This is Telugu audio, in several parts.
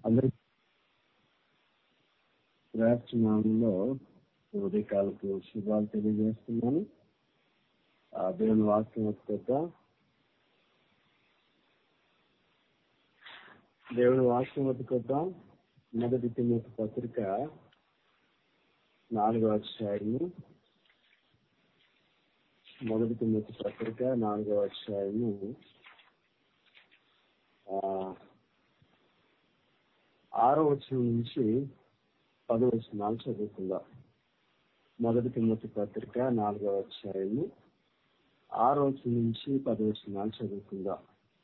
అందరికి రాష్ట్రంలో ఉదయకాలకు శుభాలు తెలియజేస్తున్నాను ఆ దేవుని వాక్యం యొక్క దేవుని వాక్యం వద్దకొద్దాం మొదటి తిమ్మతి పత్రిక నాలుగో అధ్యాయము మొదటి తిమ్మతి పత్రిక నాలుగో అధ్యాయము ఆ, ఆరో వచనం నుంచి పదో వచనాలు చదువుకుందాం మొదటి తిమ్మతి పత్రిక నాలుగో అధ్యాయము ఆరో వచనం నుంచి పదో వచనాలు చదువుకుందాం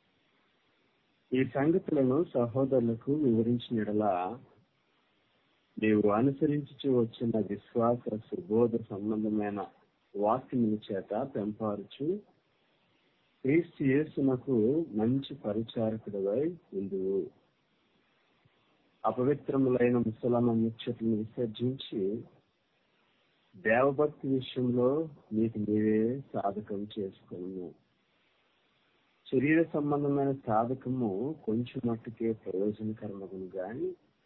ఈ సంగతులను సహోదరులకు వివరించిన ఎడల నీవు అనుసరించి వచ్చిన విశ్వాస సుబోధ సంబంధమైన వాక్యముల చేత పెంపారుచు క్రీస్తు యేసునకు మంచి పరిచారకుడివై ఉందువు అపవిత్రములైన ముసలమ ముచ్చట్లను విసర్జించి దేవభక్తి విషయంలో నీకు నీవే సాధకం చేసుకును శరీర సంబంధమైన సాధకము కొంచెం మట్టుకే ప్రయోజనకరమగును గాని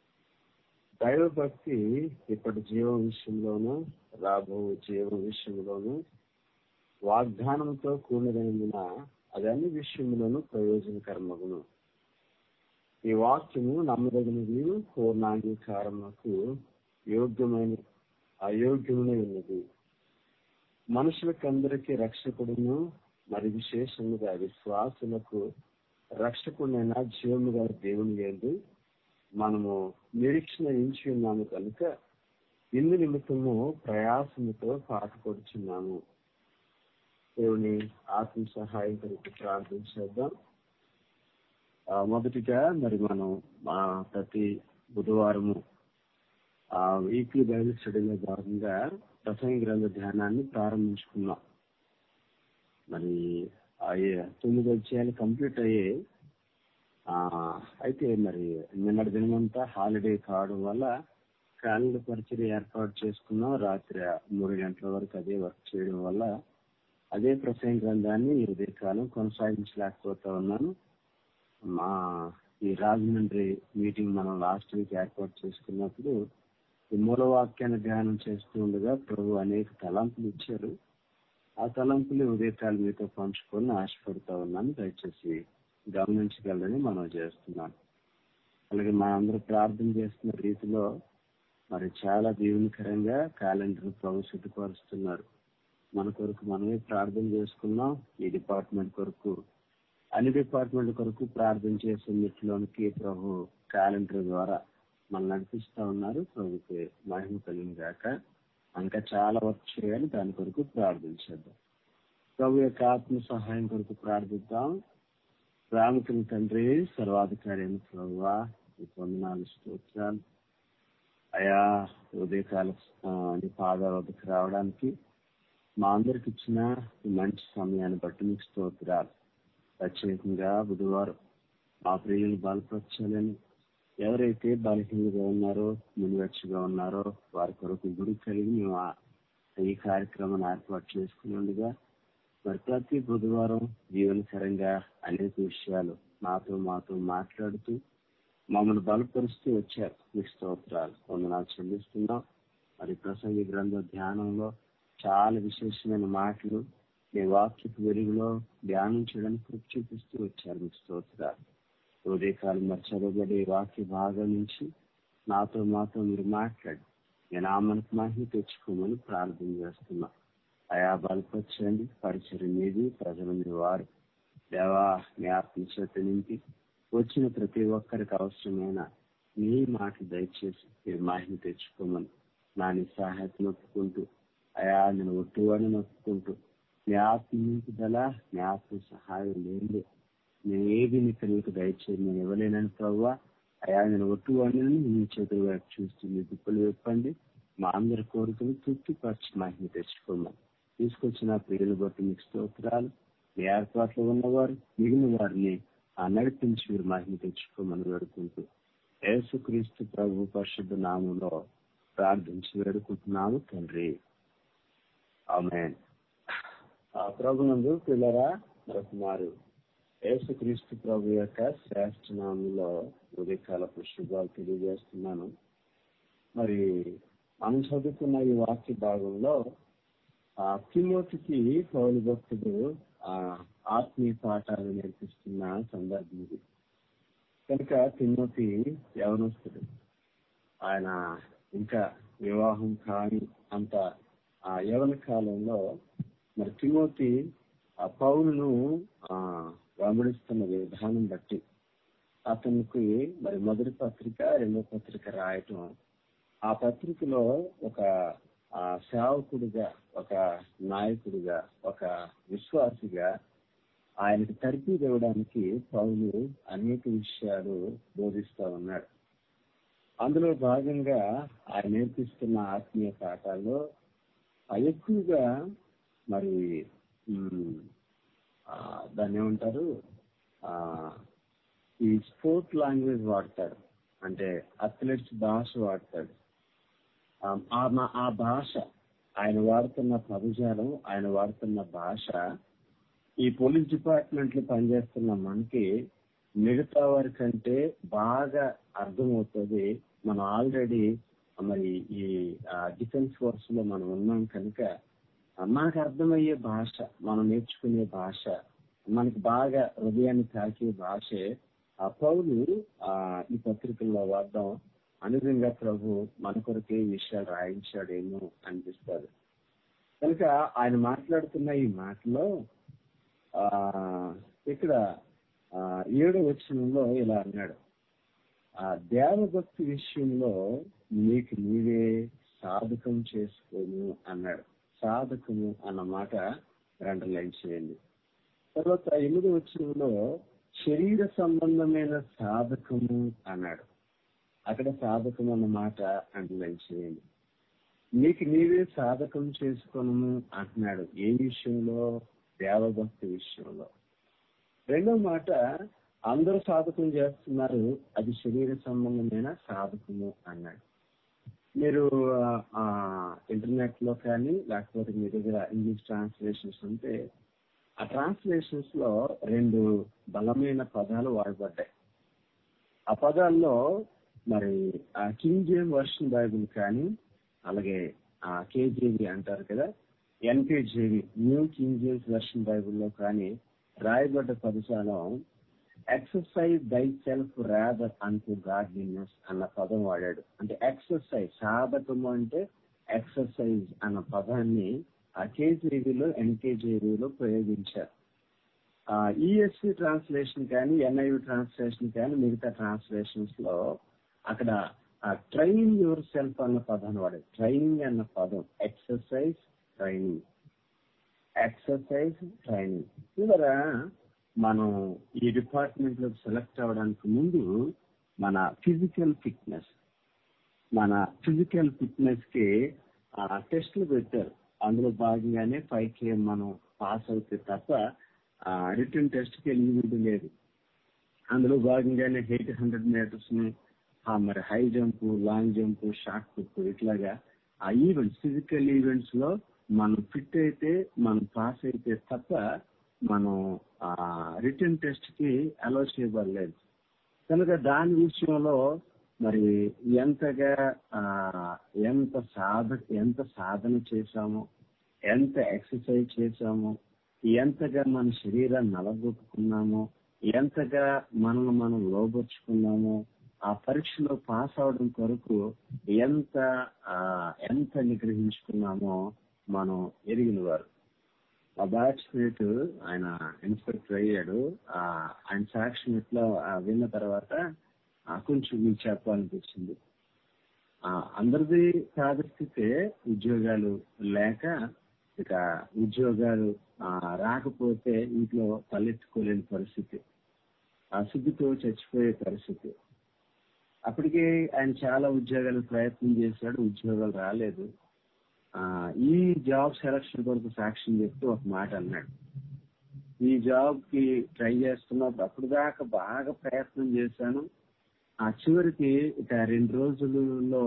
దైవభక్తి ఇప్పటి జీవం విషయంలోనూ రాబో జీవం విషయంలోనూ వాగ్దానంతో కూడినదైన అది అన్ని విషయంలోనూ ప్రయోజనకరమగును ఈ వాక్యము నమ్మదగినది పూర్ణాంగీకారములకు యోగ్యమైన అయోగ్యమైన ఉన్నది మనుషులకందరికీ రక్షకుడును మరి విశేషముగా విశ్వాసులకు రక్షకుడైన జీవము గల దేవుని లేదు మనము నిరీక్షణ ఎంచి ఉన్నాము కనుక ఇందు నిమిత్తము ప్రయాసముతో పాటుపడుచున్నాము దేవుని ఆత్మ సహాయం కొరకు ప్రార్థించేద్దాం ఆ, మొదటిగా మరి మనం మా ప్రతి బుధవారము ఆ వీక్లీ బైబిల్ స్టడీలో భాగంగా ప్రసంగ గ్రంథ ధ్యానాన్ని ప్రారంభించుకున్నాం మరి అయ్యే తొమ్మిది అధ్యాయాలు కంప్లీట్ అయ్యే ఆ, అయితే మరి నిన్నటి దినమంతా హాలిడే కావడం వల్ల క్యాలెండర్ పరిచయం ఏర్పాటు చేసుకున్నాం రాత్రి మూడు గంటల వరకు అదే వర్క్ చేయడం వల్ల అదే ప్రసంగ గ్రంథాన్ని ఈ ఉదయకాలం కొనసాగించలేకపోతా ఉన్నాను మా ఈ రాజమండ్రి మీటింగ్ మనం లాస్ట్ వీక్ ఏర్పాటు చేసుకున్నప్పుడు ఈ మూలవాక్యాన్ని ధ్యానం చేస్తూ ఉండగా ప్రభు అనేక తలంపులు ఇచ్చారు ఆ తలంపులు ఉదయకాలం మీతో పంచుకొని ఆశపడుతూ ఉన్నాను దయచేసి గమనించగలరని మనం చేస్తున్నాం అలాగే మా అందరూ ప్రార్థన చేస్తున్న రీతిలో మరి చాలా దీవెనకరంగా క్యాలెండర్ ప్రభు సిద్ధపరుస్తున్నారు మన కొరకు మనమే ప్రార్థన చేసుకున్నాం ఈ డిపార్ట్మెంట్ కొరకు అన్ని డిపార్ట్మెంట్ కొరకు ప్రార్థన చేసే మిట్లోనికి ప్రభు క్యాలెండర్ ద్వారా మనం నడిపిస్తా ఉన్నారు ప్రభుకి మహిమ కలిగిన గాక ఇంకా చాలా వర్క్ చేయాలి దాని కొరకు ప్రార్థించేద్దాం ప్రభు యొక్క ఆత్మ సహాయం కొరకు ప్రార్థిద్దాం రామకృష్ణ తండ్రి సర్వాధికారి అయిన ప్రభువా ఈ పొందనాలు స్తోత్రాలు అయా ఉదయకాల ఆ, నీ పాదాల వద్దకు రావడానికి మా అందరికి ఇచ్చిన ఈ మంచి సమయాన్ని బట్టి మీకు స్తోత్రాలు ప్రత్యేకంగా బుధవారం మా ప్రియులు బలపరచాలని ఎవరైతే బలహీనంగా ఉన్నారో మునివెచ్చగా ఉన్నారో వారి కొరకు గుడి కలిగి మేము ఆ- ఈ కార్యక్రమాన్ని ఏర్పాటు చేసుకుని ఉండగా మరి ప్రతి బుధవారం జీవనకరంగా అనేక విషయాలు మాతో మాతో మాట్లాడుతూ మమ్మల్ని బలపరుస్తూ వచ్చారు మీకు స్తోత్రాలు వందనాలు చెల్లిస్తున్నాం మరి ప్రసంగి గ్రంథ ధ్యానంలో చాలా విశేషమైన మాటలు మీ వాక్యపు వెలుగులో ధ్యానం చేయడానికి కృప చూపిస్తూ వచ్చారు మీకు స్తోత్రాలు ఉదయకాలం మరి చదవబడే వాక్య భాగం నుంచి నాతో మాతో మీరు మాట్లాడి నేను ఆమెకు మహిమ తెచ్చుకోమని ప్రార్థన చేస్తున్నా అయా బలపరచండి పరిచయం మీది ప్రజలు మీ వారు దేవా మీ ఆత్మ చేత నింపి వచ్చిన ప్రతి ఒక్కరికి అవసరమైన మీ మాటలు దయచేసి మీరు మహిమ తెచ్చుకోమని నా నిస్సహాయత నొప్పుకుంటూ అయా నేను ఒట్టువాడిని నొప్పుకుంటూ మీ ఆత్మ నింపుదల మీ ఆత్మ సహాయం లేదు నేను ఏది నీకు నీకు దయచేసి నేను ఇవ్వలేనని ప్రవ్వా అయా నేను ఒట్టువాడిని మీ చేతుల వైపు చూస్తూ మీ దుప్పులు విప్పండి మా అందరి కోరికలు తృప్తిపరిచి మహిమ తెచ్చుకోమని తీసుకొచ్చిన ప్రియులు బట్టి మీకు స్తోత్రాలు మీ ఏర్పాట్లో ఉన్నవారు మిగిలిన వారిని ఆ నడిపించి మీరు మహిమ తెచ్చుకోమని వేడుకుంటూ యేసుక్రీస్తు ప్రభు పరిశుద్ధ నామంలో ప్రార్థించి వేడుకుంటున్నాము తండ్రి ఆమె ప్రభునందు పిల్లరా మరొకమారు యేసుక్రీస్తు ప్రభు యొక్క శ్రేష్ఠ నామంలో ఉదయకాలపు శుభాలు తెలియజేస్తున్నాను మరి మనం చదువుకున్న ఈ వాక్య భాగంలో ఆ తిమోతికి పౌరు భక్తుడు ఆ ఆత్మీయ పాఠాలు నేర్పిస్తున్న సందర్భం ఇది కనుక తిమోతి యవనస్తుడు ఆయన ఇంకా వివాహం కాని అంత ఆ యవన కాలంలో మరి తిమోతి ఆ పౌరును ఆ వెంబడిస్తున్న విధానం బట్టి అతనికి మరి మొదటి పత్రిక రెండో పత్రిక రాయటం ఆ పత్రికలో ఒక ఆ సేవకుడిగా ఒక నాయకుడిగా ఒక విశ్వాసిగా ఆయనకు తర్పీదు ఇవ్వడానికి పౌలు అనేక విషయాలు బోధిస్తా ఉన్నాడు అందులో భాగంగా ఆయన నేర్పిస్తున్న ఆత్మీయ పాఠాల్లో ఎక్కువగా మరి దాన్ని ఏమంటారు ఈ స్పోర్ట్ లాంగ్వేజ్ వాడతాడు అంటే అథ్లెట్స్ భాష వాడతాడు ఆ భాష ఆయన వాడుతున్న పదజాలం ఆయన వాడుతున్న భాష ఈ పోలీస్ డిపార్ట్మెంట్ లో పనిచేస్తున్న మనకి మిగతా వారి కంటే బాగా అర్థమవుతుంది మనం ఆల్రెడీ మరి ఈ డిఫెన్స్ ఫోర్స్ లో మనం ఉన్నాం కనుక మనకు అర్థమయ్యే భాష మనం నేర్చుకునే భాష మనకి బాగా హృదయాన్ని తాకే భాషే ఆ పౌలు ఆ ఈ పత్రికల్లో వాడడం అనుగుణంగా ప్రభు మన కొరకే ఈ విషయాలు రాయించాడేమో అనిపిస్తుంది కనుక ఆయన మాట్లాడుతున్న ఈ మాటలో ఆ ఇక్కడ ఏడో వచనంలో ఇలా అన్నాడు ఆ దేవభక్తి విషయంలో నీకు నీవే సాధకం చేసుకోను అన్నాడు సాధకము అన్న మాట అండర్లైన్ చేయండి తర్వాత ఎనిమిది వచనంలో శరీర సంబంధమైన సాధకము అన్నాడు అక్కడ సాధకం అన్న మాట అండర్లైన్ చేయండి నీకు నీవే సాధకం చేసుకోను అంటున్నాడు ఏ విషయంలో దేవభక్తి విషయంలో రెండో మాట అందరూ సాధకం చేస్తున్నారు అది శరీర సంబంధమైన సాధకము అన్నాడు మీరు ఇంటర్నెట్ లో కానీ లేకపోతే మీ దగ్గర ఇంగ్లీష్ ట్రాన్స్లేషన్స్ ఉంటే ఆ ట్రాన్స్లేషన్స్ లో రెండు బలమైన పదాలు వాడబడ్డాయి ఆ పదాల్లో మరి ఆ కింగ్ జేమ్ వర్షన్ బైబిల్ కానీ అలాగే ఆ కేజేవి అంటారు కదా NKJV new King James version బైబిల్లో కానీ రాయబడ్డ పదజాలం ఎక్సర్సైజ్ దై సెల్ఫ్ రాదర్ అంటూ గాడ్లీనెస్ అన్న పదం వాడాడు అంటే ఎక్సర్సైజ్ సాధకము అంటే ఎక్సర్సైజ్ అన్న పదాన్ని ఆ కేజీవీలో ఎన్కేజీవీలో ప్రయోగించారు ఈఎస్సి ట్రాన్స్లేషన్ కానీ ఎన్ఐవి ట్రాన్స్లేషన్ కానీ మిగతా ట్రాన్స్లేషన్స్ లో అక్కడ ట్రైనింగ్ యువర్ సెల్ఫ్ అన్న పదాన్ని వాడాడు ట్రైనింగ్ అన్న పదం ఎక్సర్సైజ్ ట్రైనింగ్ ఎక్సర్సైజ్ ట్రైనింగ్ ఇవరా మనం ఈ డిపార్ట్మెంట్ లో సెలెక్ట్ అవ్వడానికి ముందు మన ఫిజికల్ ఫిట్నెస్ మన ఫిజికల్ ఫిట్నెస్ కి టెస్ట్లు పెట్టారు అందులో భాగంగానే ఫైవ్ కే మనం పాస్ అవుతే తప్ప రిటర్న్ టెస్ట్ కి ఎలిజిబిలిటీ లేదు అందులో భాగంగానే ఎయిట్ హండ్రెడ్ మీటర్స్ ని మరి high jump long jump shot put ఇట్లాగా ఆ ఈవెంట్స్ ఫిజికల్ ఈవెంట్స్ లో మనం ఫిట్ అయితే మనం పాస్ అయితే తప్ప మనం రిటర్న్ టెస్ట్ కి అలో చేయబడలేదు కనుక దాని విషయంలో మరి ఎంతగా ఎంత సాధ ఎంత సాధన చేశామో ఎంత ఎక్సర్సైజ్ చేశామో ఎంతగా మన శరీరాన్ని నలగొట్టుకున్నామో ఎంతగా మనల్ని మనం లోపరుచుకున్నామో ఆ పరీక్షలో పాస్ అవడం కొరకు ఎంత ఎంత నిగ్రహించుకున్నామో మనం ఎరిగిన వారు ఆ బ్యాచ్మేట్ ఆయన ఇన్స్పెక్టర్ అయ్యాడు ఆయన సాక్ష్యం ఇట్లా విన్న తర్వాత కొంచెం మీకు చెప్పాలనిపించింది అందరిది సాధిస్తే ఉద్యోగాలు లేక ఇక ఉద్యోగాలు రాకపోతే ఇంట్లో తలెత్తుకోలేని పరిస్థితి ఆ సిగ్గుతో చచ్చిపోయే పరిస్థితి అప్పటికే ఆయన చాలా ఉద్యోగాలు ప్రయత్నం చేశాడు ఉద్యోగాలు రాలేదు ఈ జాబ్ సెలక్షన్ కొరకు సాక్ష్యం చెప్తూ ఒక మాట అన్నాడు ఈ జాబ్ కి ట్రై చేస్తున్నప్పుడు అప్పుడు దాకా బాగా ప్రయత్నం చేశాను ఆ చివరికి ఇక రెండు రోజులలో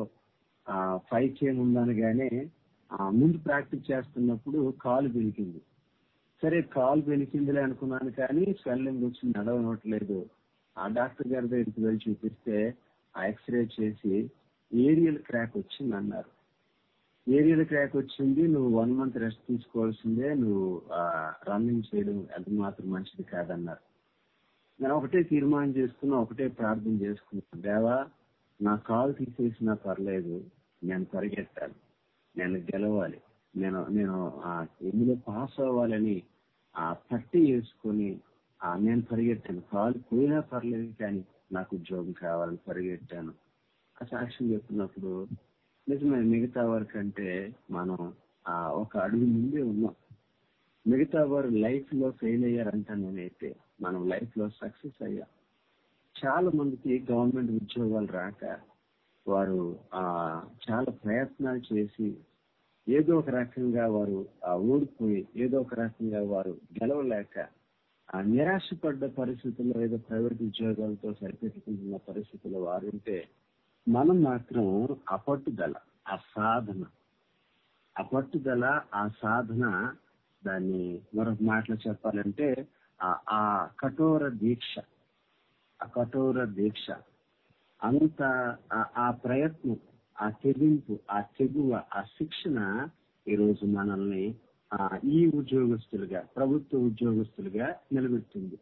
ఫైవ్ కేమ్ ఉందనగానే ముందు ప్రాక్టీస్ చేస్తున్నప్పుడు కాలు పెరిగింది సరే కాల్ వెలికిందిలే అనుకున్నాను కానీ స్వెల్లింగ్ వచ్చి నడవనట్లేదు ఆ డాక్టర్ గారి దగ్గరికి వెళ్ళి చూపిస్తే ఆ ఎక్స్రే చేసి ఏరియల్ క్రాక్ వచ్చింది అన్నారు ఏరియల్ క్రాక్ వచ్చింది నువ్వు వన్ మంత్ రెస్ట్ తీసుకోవాల్సిందే నువ్వు రన్నింగ్ చేయడం ఎంత మాత్రం మంచిది కాదన్నారు నేను ఒకటే తీర్మానం చేసుకున్నా ఒకటే ప్రార్థన చేసుకున్నాను దేవా నా కాలు తీసేసినా పర్లేదు నేను పరిగెత్తాలి నేను గెలవాలి నేను నేను ఆ ఇందులో పాస్ అవ్వాలని ఆ పట్టి వేసుకొని ఆ నేను పరిగెట్టాను కాలు పోయినా పర్లేదు కానీ నాకు ఉద్యోగం కావాలని పరిగెట్టాను ఆ సాక్ష్యం చెప్తున్నప్పుడు నిజమే మిగతా వారి కంటే మనం ఆ ఒక అడుగు ముందే ఉన్నాం మిగతా వారు లైఫ్ లో ఫెయిల్ అయ్యారంట నేనైతే మనం లైఫ్ లో సక్సెస్ అయ్యాం చాలా మందికి గవర్నమెంట్ ఉద్యోగాలు రాక వారు ఆ చాలా ప్రయత్నాలు చేసి ఏదో ఒక రకంగా వారు ఆ ఓడిపోయి ఏదో ఒక రకంగా వారు గెలవలేక ఆ నిరాశపడ్డ పరిస్థితుల్లో ఏదో ప్రైవేట్ ఉద్యోగాలతో సరిపెట్టుకుంటున్న పరిస్థితుల్లో వారు ఉంటే మనం మాత్రం ఆ పట్టుదల ఆ సాధన ఆ పట్టుదల ఆ సాధన దాన్ని మరొక మాటలో చెప్పాలంటే ఆ కఠోర దీక్ష ఆ కఠోర దీక్ష అంత ఆ ప్రయత్నం ఆ తెగింపు ఆ తెగువ ఆ శిక్షణ ఈరోజు మనల్ని ఈ ఉద్యోగస్తులుగా ప్రభుత్వ ఉద్యోగస్తులుగా నిలబెట్టింది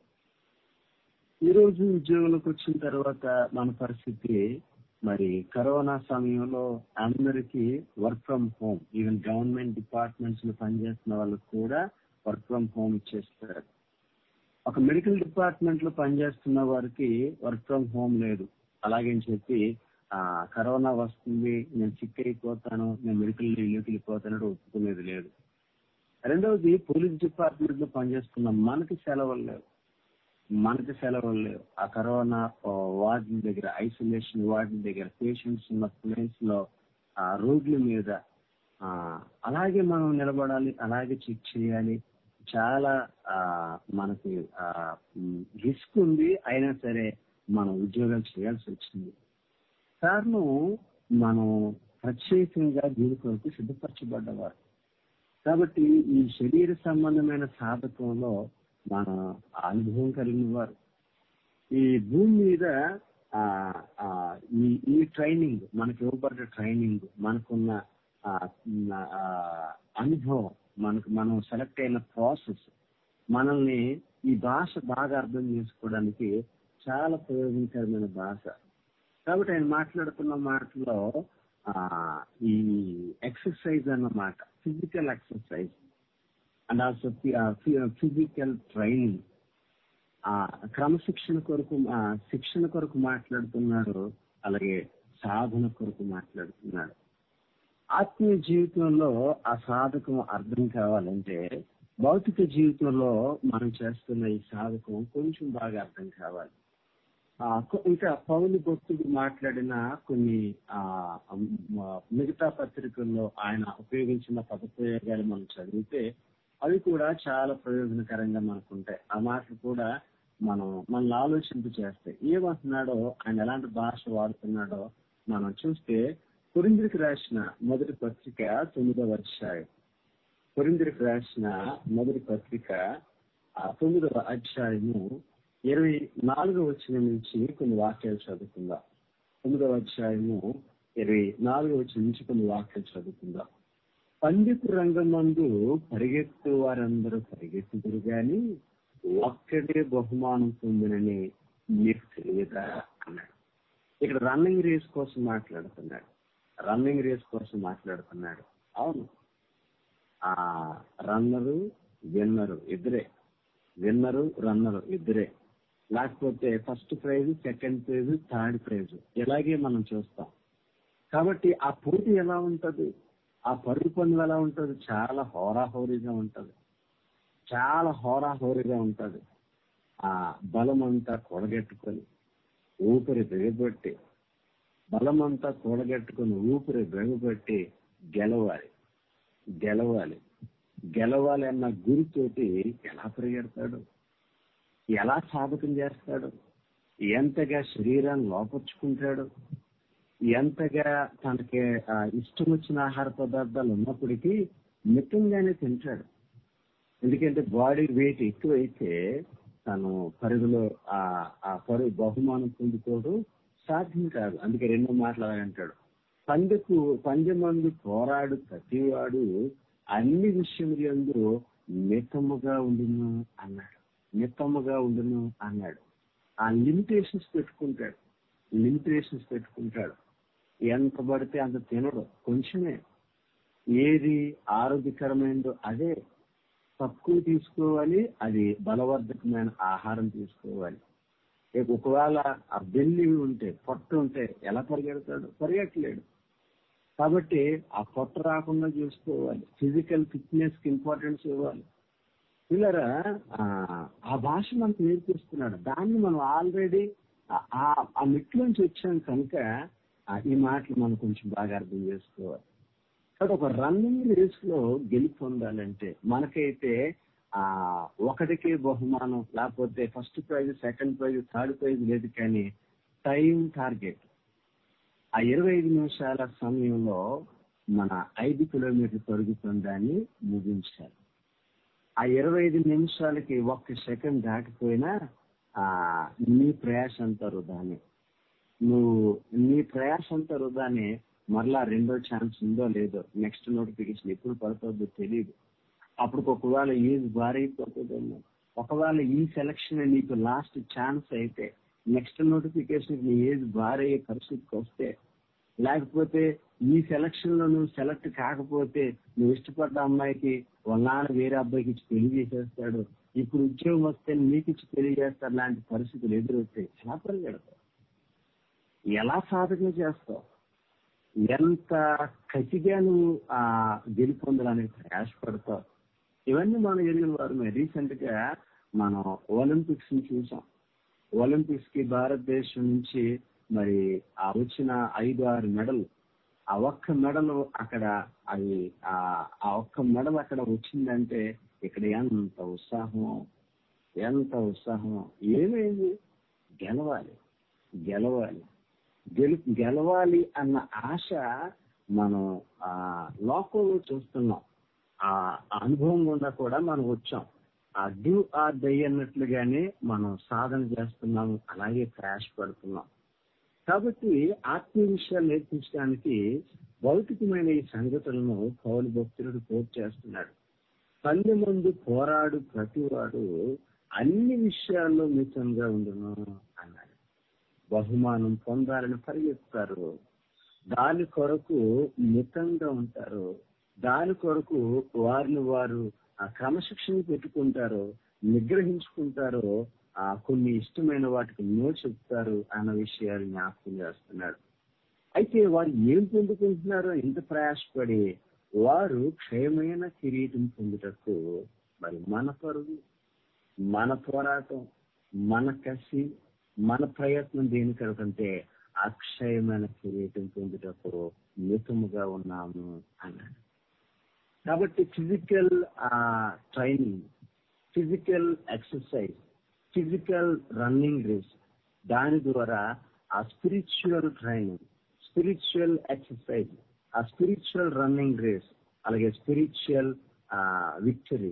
ఈ రోజు ఉద్యోగులకు వచ్చిన తర్వాత మన పరిస్థితి మరి కరోనా సమయంలో అందరికీ work from home even government departments లో పనిచేస్తున్న వాళ్ళకి కూడా వర్క్ ఫ్రమ్ హోమ్ ఇచ్చేస్తారు ఒక మెడికల్ డిపార్ట్మెంట్ లో పనిచేస్తున్న వారికి వర్క్ ఫ్రమ్ హోమ్ లేదు అలాగని చెప్పి ఆ కరోనా వస్తుంది నేను సిక్ అయిపోతాను నేను మెడికల్ లీవ్కి వెళ్ళిపోతాను ఒప్పుకునేది లేదు రెండవది పోలీస్ డిపార్ట్మెంట్ లో పనిచేస్తున్న మనకి సెలవులు లేవు మనకి సెలవులు లేవు ఆ కరోనా వార్డుల దగ్గర ఐసోలేషన్ వార్డుల దగ్గర పేషెంట్స్ ఉన్న ప్లేస్ లో ఆ రోడ్ల మీద ఆ అలాగే మనం నిలబడాలి అలాగే చెక్ చేయాలి చాలా ఆ మనకి ఆ రిస్క్ ఉంది అయినా సరే మనం ఉద్యోగాలు చేయాల్సి వచ్చింది కారణం మనం ప్రత్యేకంగా దీని కొరకు సిద్ధపరచబడ్డవారు కాబట్టి ఈ శరీర సంబంధమైన సాధకంలో మన అనుభవం కలిగిన వారు ఈ భూమి మీద ఈ ఈ ట్రైనింగ్ మనకి ఇవ్వబడ్డ ట్రైనింగ్ మనకున్న అనుభవం మనకు మనం సెలెక్ట్ అయిన ప్రాసెస్ మనల్ని ఈ భాష బాగా అర్థం చేసుకోవడానికి చాలా ప్రయోజనకరమైన భాష కాబట్టి ఆయన మాట్లాడుతున్న మాటలో ఈ ఎక్సర్సైజ్ అన్నమాట physical exercise and also physical training ఆ క్రమశిక్షణ కొరకు శిక్షణ కొరకు మాట్లాడుతున్నాడు అలాగే సాధన కొరకు మాట్లాడుతున్నాడు ఆత్మీయ జీవితంలో ఆ సాధకం అర్థం కావాలంటే భౌతిక జీవితంలో మనం చేస్తున్న ఈ సాధకం కొంచెం బాగా అర్థం కావాలి ఇంకా పౌలు భక్తుడు మాట్లాడిన కొన్ని ఆ మిగతా పత్రికల్లో ఆయన ఉపయోగించిన పదప్రయోగాలు మనం చదివితే అవి కూడా చాలా ప్రయోజనకరంగా మనకు ఉంటాయి ఆ మాటలు కూడా మనం మనల్ని ఆలోచింపు చేస్తాయి ఏమంటున్నాడో ఆయన ఎలాంటి భాష వాడుతున్నాడో మనం చూస్తే కొరింద్రికి రాసిన మొదటి పత్రిక తొమ్మిదవ అధ్యాయం కొరింద్రికి రాసిన మొదటి పత్రిక ఆ తొమ్మిదవ అధ్యాయము ఇరవై నాలుగవ వచ్చిన నుంచి కొన్ని వాక్యాలు చదువుకుందాం తొమ్మిదవ అధ్యాయము ఇరవై నాలుగవ వచ్చిన నుంచి కొన్ని వాక్యాలు చదువుకుందాం పండితు రంగమందు పరిగెత్తు వారందరూ పరిగెత్తుదురు గాని ఒక్కడే బహుమానం పొందినని మీకు తెలియదా అన్నాడు ఇక్కడ రన్నింగ్ రేస్ కోసం మాట్లాడుతున్నాడు రన్నింగ్ రేస్ కోసం మాట్లాడుతున్నాడు అవును ఆ రన్నరు విన్నరు ఇద్దరే విన్నరు రన్నరు ఇద్దరే లేకపోతే first prize second prize third prize ఇలాగే మనం చూస్తాం కాబట్టి ఆ పోటీ ఎలా ఉంటది ఆ పరుగు పనులు ఎలా ఉంటది చాలా హోరాహోరీగా ఉంటది చాలా హోరాహోరీగా ఉంటది ఆ బలం అంతా కూడగట్టుకొని ఊపిరి బిగబట్టి బలం అంతా కూడగట్టుకొని ఊపిరి బిగబట్టి గెలవాలి గెలవాలి గెలవాలి అన్న గురితోటి ఎలా పరిగెడతాడు ఎలా సాధకం చేస్తాడు ఎంతగా శరీరాన్ని లోపరుచుకుంటాడు ఎంతగా తనకి ఇష్టం వచ్చిన ఆహార పదార్థాలు ఉన్నప్పటికీ మితంగానే తింటాడు ఎందుకంటే బాడీ వెయిట్ ఎక్కువైతే తను పరుగులో ఆ ఆ పరుగు బహుమానం పొందుకోవడం సాధ్యం కాదు అందుకే రెండో మాటలు అలా అంటాడు పందెకు పందెమందు పోరాడు ప్రతివాడు అన్ని విషయములందు మితముగా ఉండును అన్నాడు మితముగా ఉండును అన్నాడు ఆ లిమిటేషన్స్ పెట్టుకుంటాడు లిమిటేషన్స్ పెట్టుకుంటాడు ఎంత పడితే అంత తినడు కొంచెమే ఏది ఆరోగ్యకరమైనదో అదే తక్కువ తీసుకోవాలి అది బలవర్ధకమైన ఆహారం తీసుకోవాలి ఇక ఒకవేళ ఆ బెల్లి ఉంటే పొట్ట ఉంటే ఎలా పరిగెడతాడు పరిగెట్టలేడు కాబట్టి ఆ పొట్ట రాకుండా చూసుకోవాలి ఫిజికల్ ఫిట్నెస్ కి ఇంపార్టెన్స్ ఇవ్వాలి పిల్లరా ఆ భాష మనకు నేర్పిస్తున్నాడు దాన్ని మనం ఆల్రెడీ ఆ మెట్లోంచి వచ్చాం కనుక ఆ, ఈ మాటలు మనం కొంచెం బాగా అర్థం చేసుకోవాలి కాబట్టి ఒక రన్నింగ్ రేస్ లో గెలుపు పొందాలంటే మనకైతే ఆ ఒకటికి బహుమానం లేకపోతే first prize second prize third prize లేదు కానీ టైం టార్గెట్ ఆ ఇరవై ఐదు నిమిషాల సమయంలో మన ఐదు కిలోమీటర్ పరుగుతున్న దాన్ని ముగించాలి ఆ ఇరవై ఐదు నిమిషాలకి ఒక్క సెకండ్ దాటిపోయినా ఆ నీ ప్రయాస అంతా వృధానే నువ్వు నీ ప్రయాస అంతా వృధానే మరలా రెండో ఛాన్స్ ఉందో లేదో నెక్స్ట్ నోటిఫికేషన్ ఎప్పుడు పడుతుందో తెలియదు అప్పుడు ఒకవేళ ఏజ్ భారైపోతుందేమో ఒకవేళ ఈ సెలక్షన్ నీకు లాస్ట్ ఛాన్స్ అయితే నెక్స్ట్ నోటిఫికేషన్ నీ ఏజ్ భారయ్యే పరిస్థితికి వస్తే లేకపోతే ఈ సెలక్షన్ లో నువ్వు సెలెక్ట్ కాకపోతే నువ్వు ఇష్టపడ్డ అమ్మాయికి వాళ్ళ నాన్న వేరే అబ్బాయికి ఇచ్చి పెళ్లి చేసేస్తాడు ఇప్పుడు ఉద్యోగం వస్తే నీకు ఇచ్చి పెళ్లి చేస్తాడు లాంటి పరిస్థితులు ఎదురవుతాయి ఎలా పరిగెడతావు ఎలా సాధన చేస్తావు ఎంత కసిగా నువ్వు ఆ గెలుపొందడానికి ప్రయాసపడతావు ఇవన్నీ మనం ఎరిగిన వారమే రీసెంట్ గా మనం ఒలింపిక్స్ ని చూసాం ఒలింపిక్స్ కి భారతదేశం నుంచి మరి ఆ వచ్చిన ఐదు ఆరు మెడల్ ఆ ఒక్క మెడల్ అక్కడ అది ఆ ఆ ఒక్క మెడల్ అక్కడ వచ్చిందంటే ఇక్కడ ఎంత ఉత్సాహం ఎంత ఉత్సాహం ఏమైంది గెలవాలి గెలవాలి గెలు గెలవాలి అన్న ఆశ మనం ఆ లోకంలో చూస్తున్నాం ఆ అనుభవం గుండా కూడా మనం వచ్చాం ఆ డూ ఆర్ డై అన్నట్లుగానే మనం సాధన చేస్తున్నాము అలాగే క్రాష్ పడుతున్నాం కాబట్టి ఆత్మీయ విషయాలు నేర్పించడానికి భౌతికమైన ఈ సంగతులను పౌరు భక్తుడు కోట్ చేస్తున్నాడు పల్లె ముందు పోరాడు ప్రతివాడు అన్ని విషయాల్లో మితంగా ఉండును అన్నాడు బహుమానం పొందాలని పరిగెత్తారు దాని కొరకు మితంగా ఉంటారు దాని కొరకు వారిని వారు ఆ క్రమశిక్షణ పెట్టుకుంటారు నిగ్రహించుకుంటారు ఆ కొన్ని ఇష్టమైన వాటికి నో చెప్తారు అన్న విషయాలు జ్ఞాపకం చేస్తున్నాడు అయితే వారు ఏం పొందుకుంటున్నారో ఇంత ప్రయాసపడి వారు క్షయమైన కిరీటం పొందుటకు మరి మన పరుగు మన పోరాటం మన కసి మన ప్రయత్నం దేనికంటే అక్షయమైన కిరీటం పొందుటకు మితముగా ఉన్నాము అన్నాడు కాబట్టి physical training physical exercise physical running race దాని ద్వారా ఆ స్పిరిచువల్ ట్రైనింగ్ స్పిరిచువల్ ఎక్సర్సైజ్ ఆ స్పిరిచువల్ రన్నింగ్ రేస్ అలాగే స్పిరిచువల్ విక్టరీ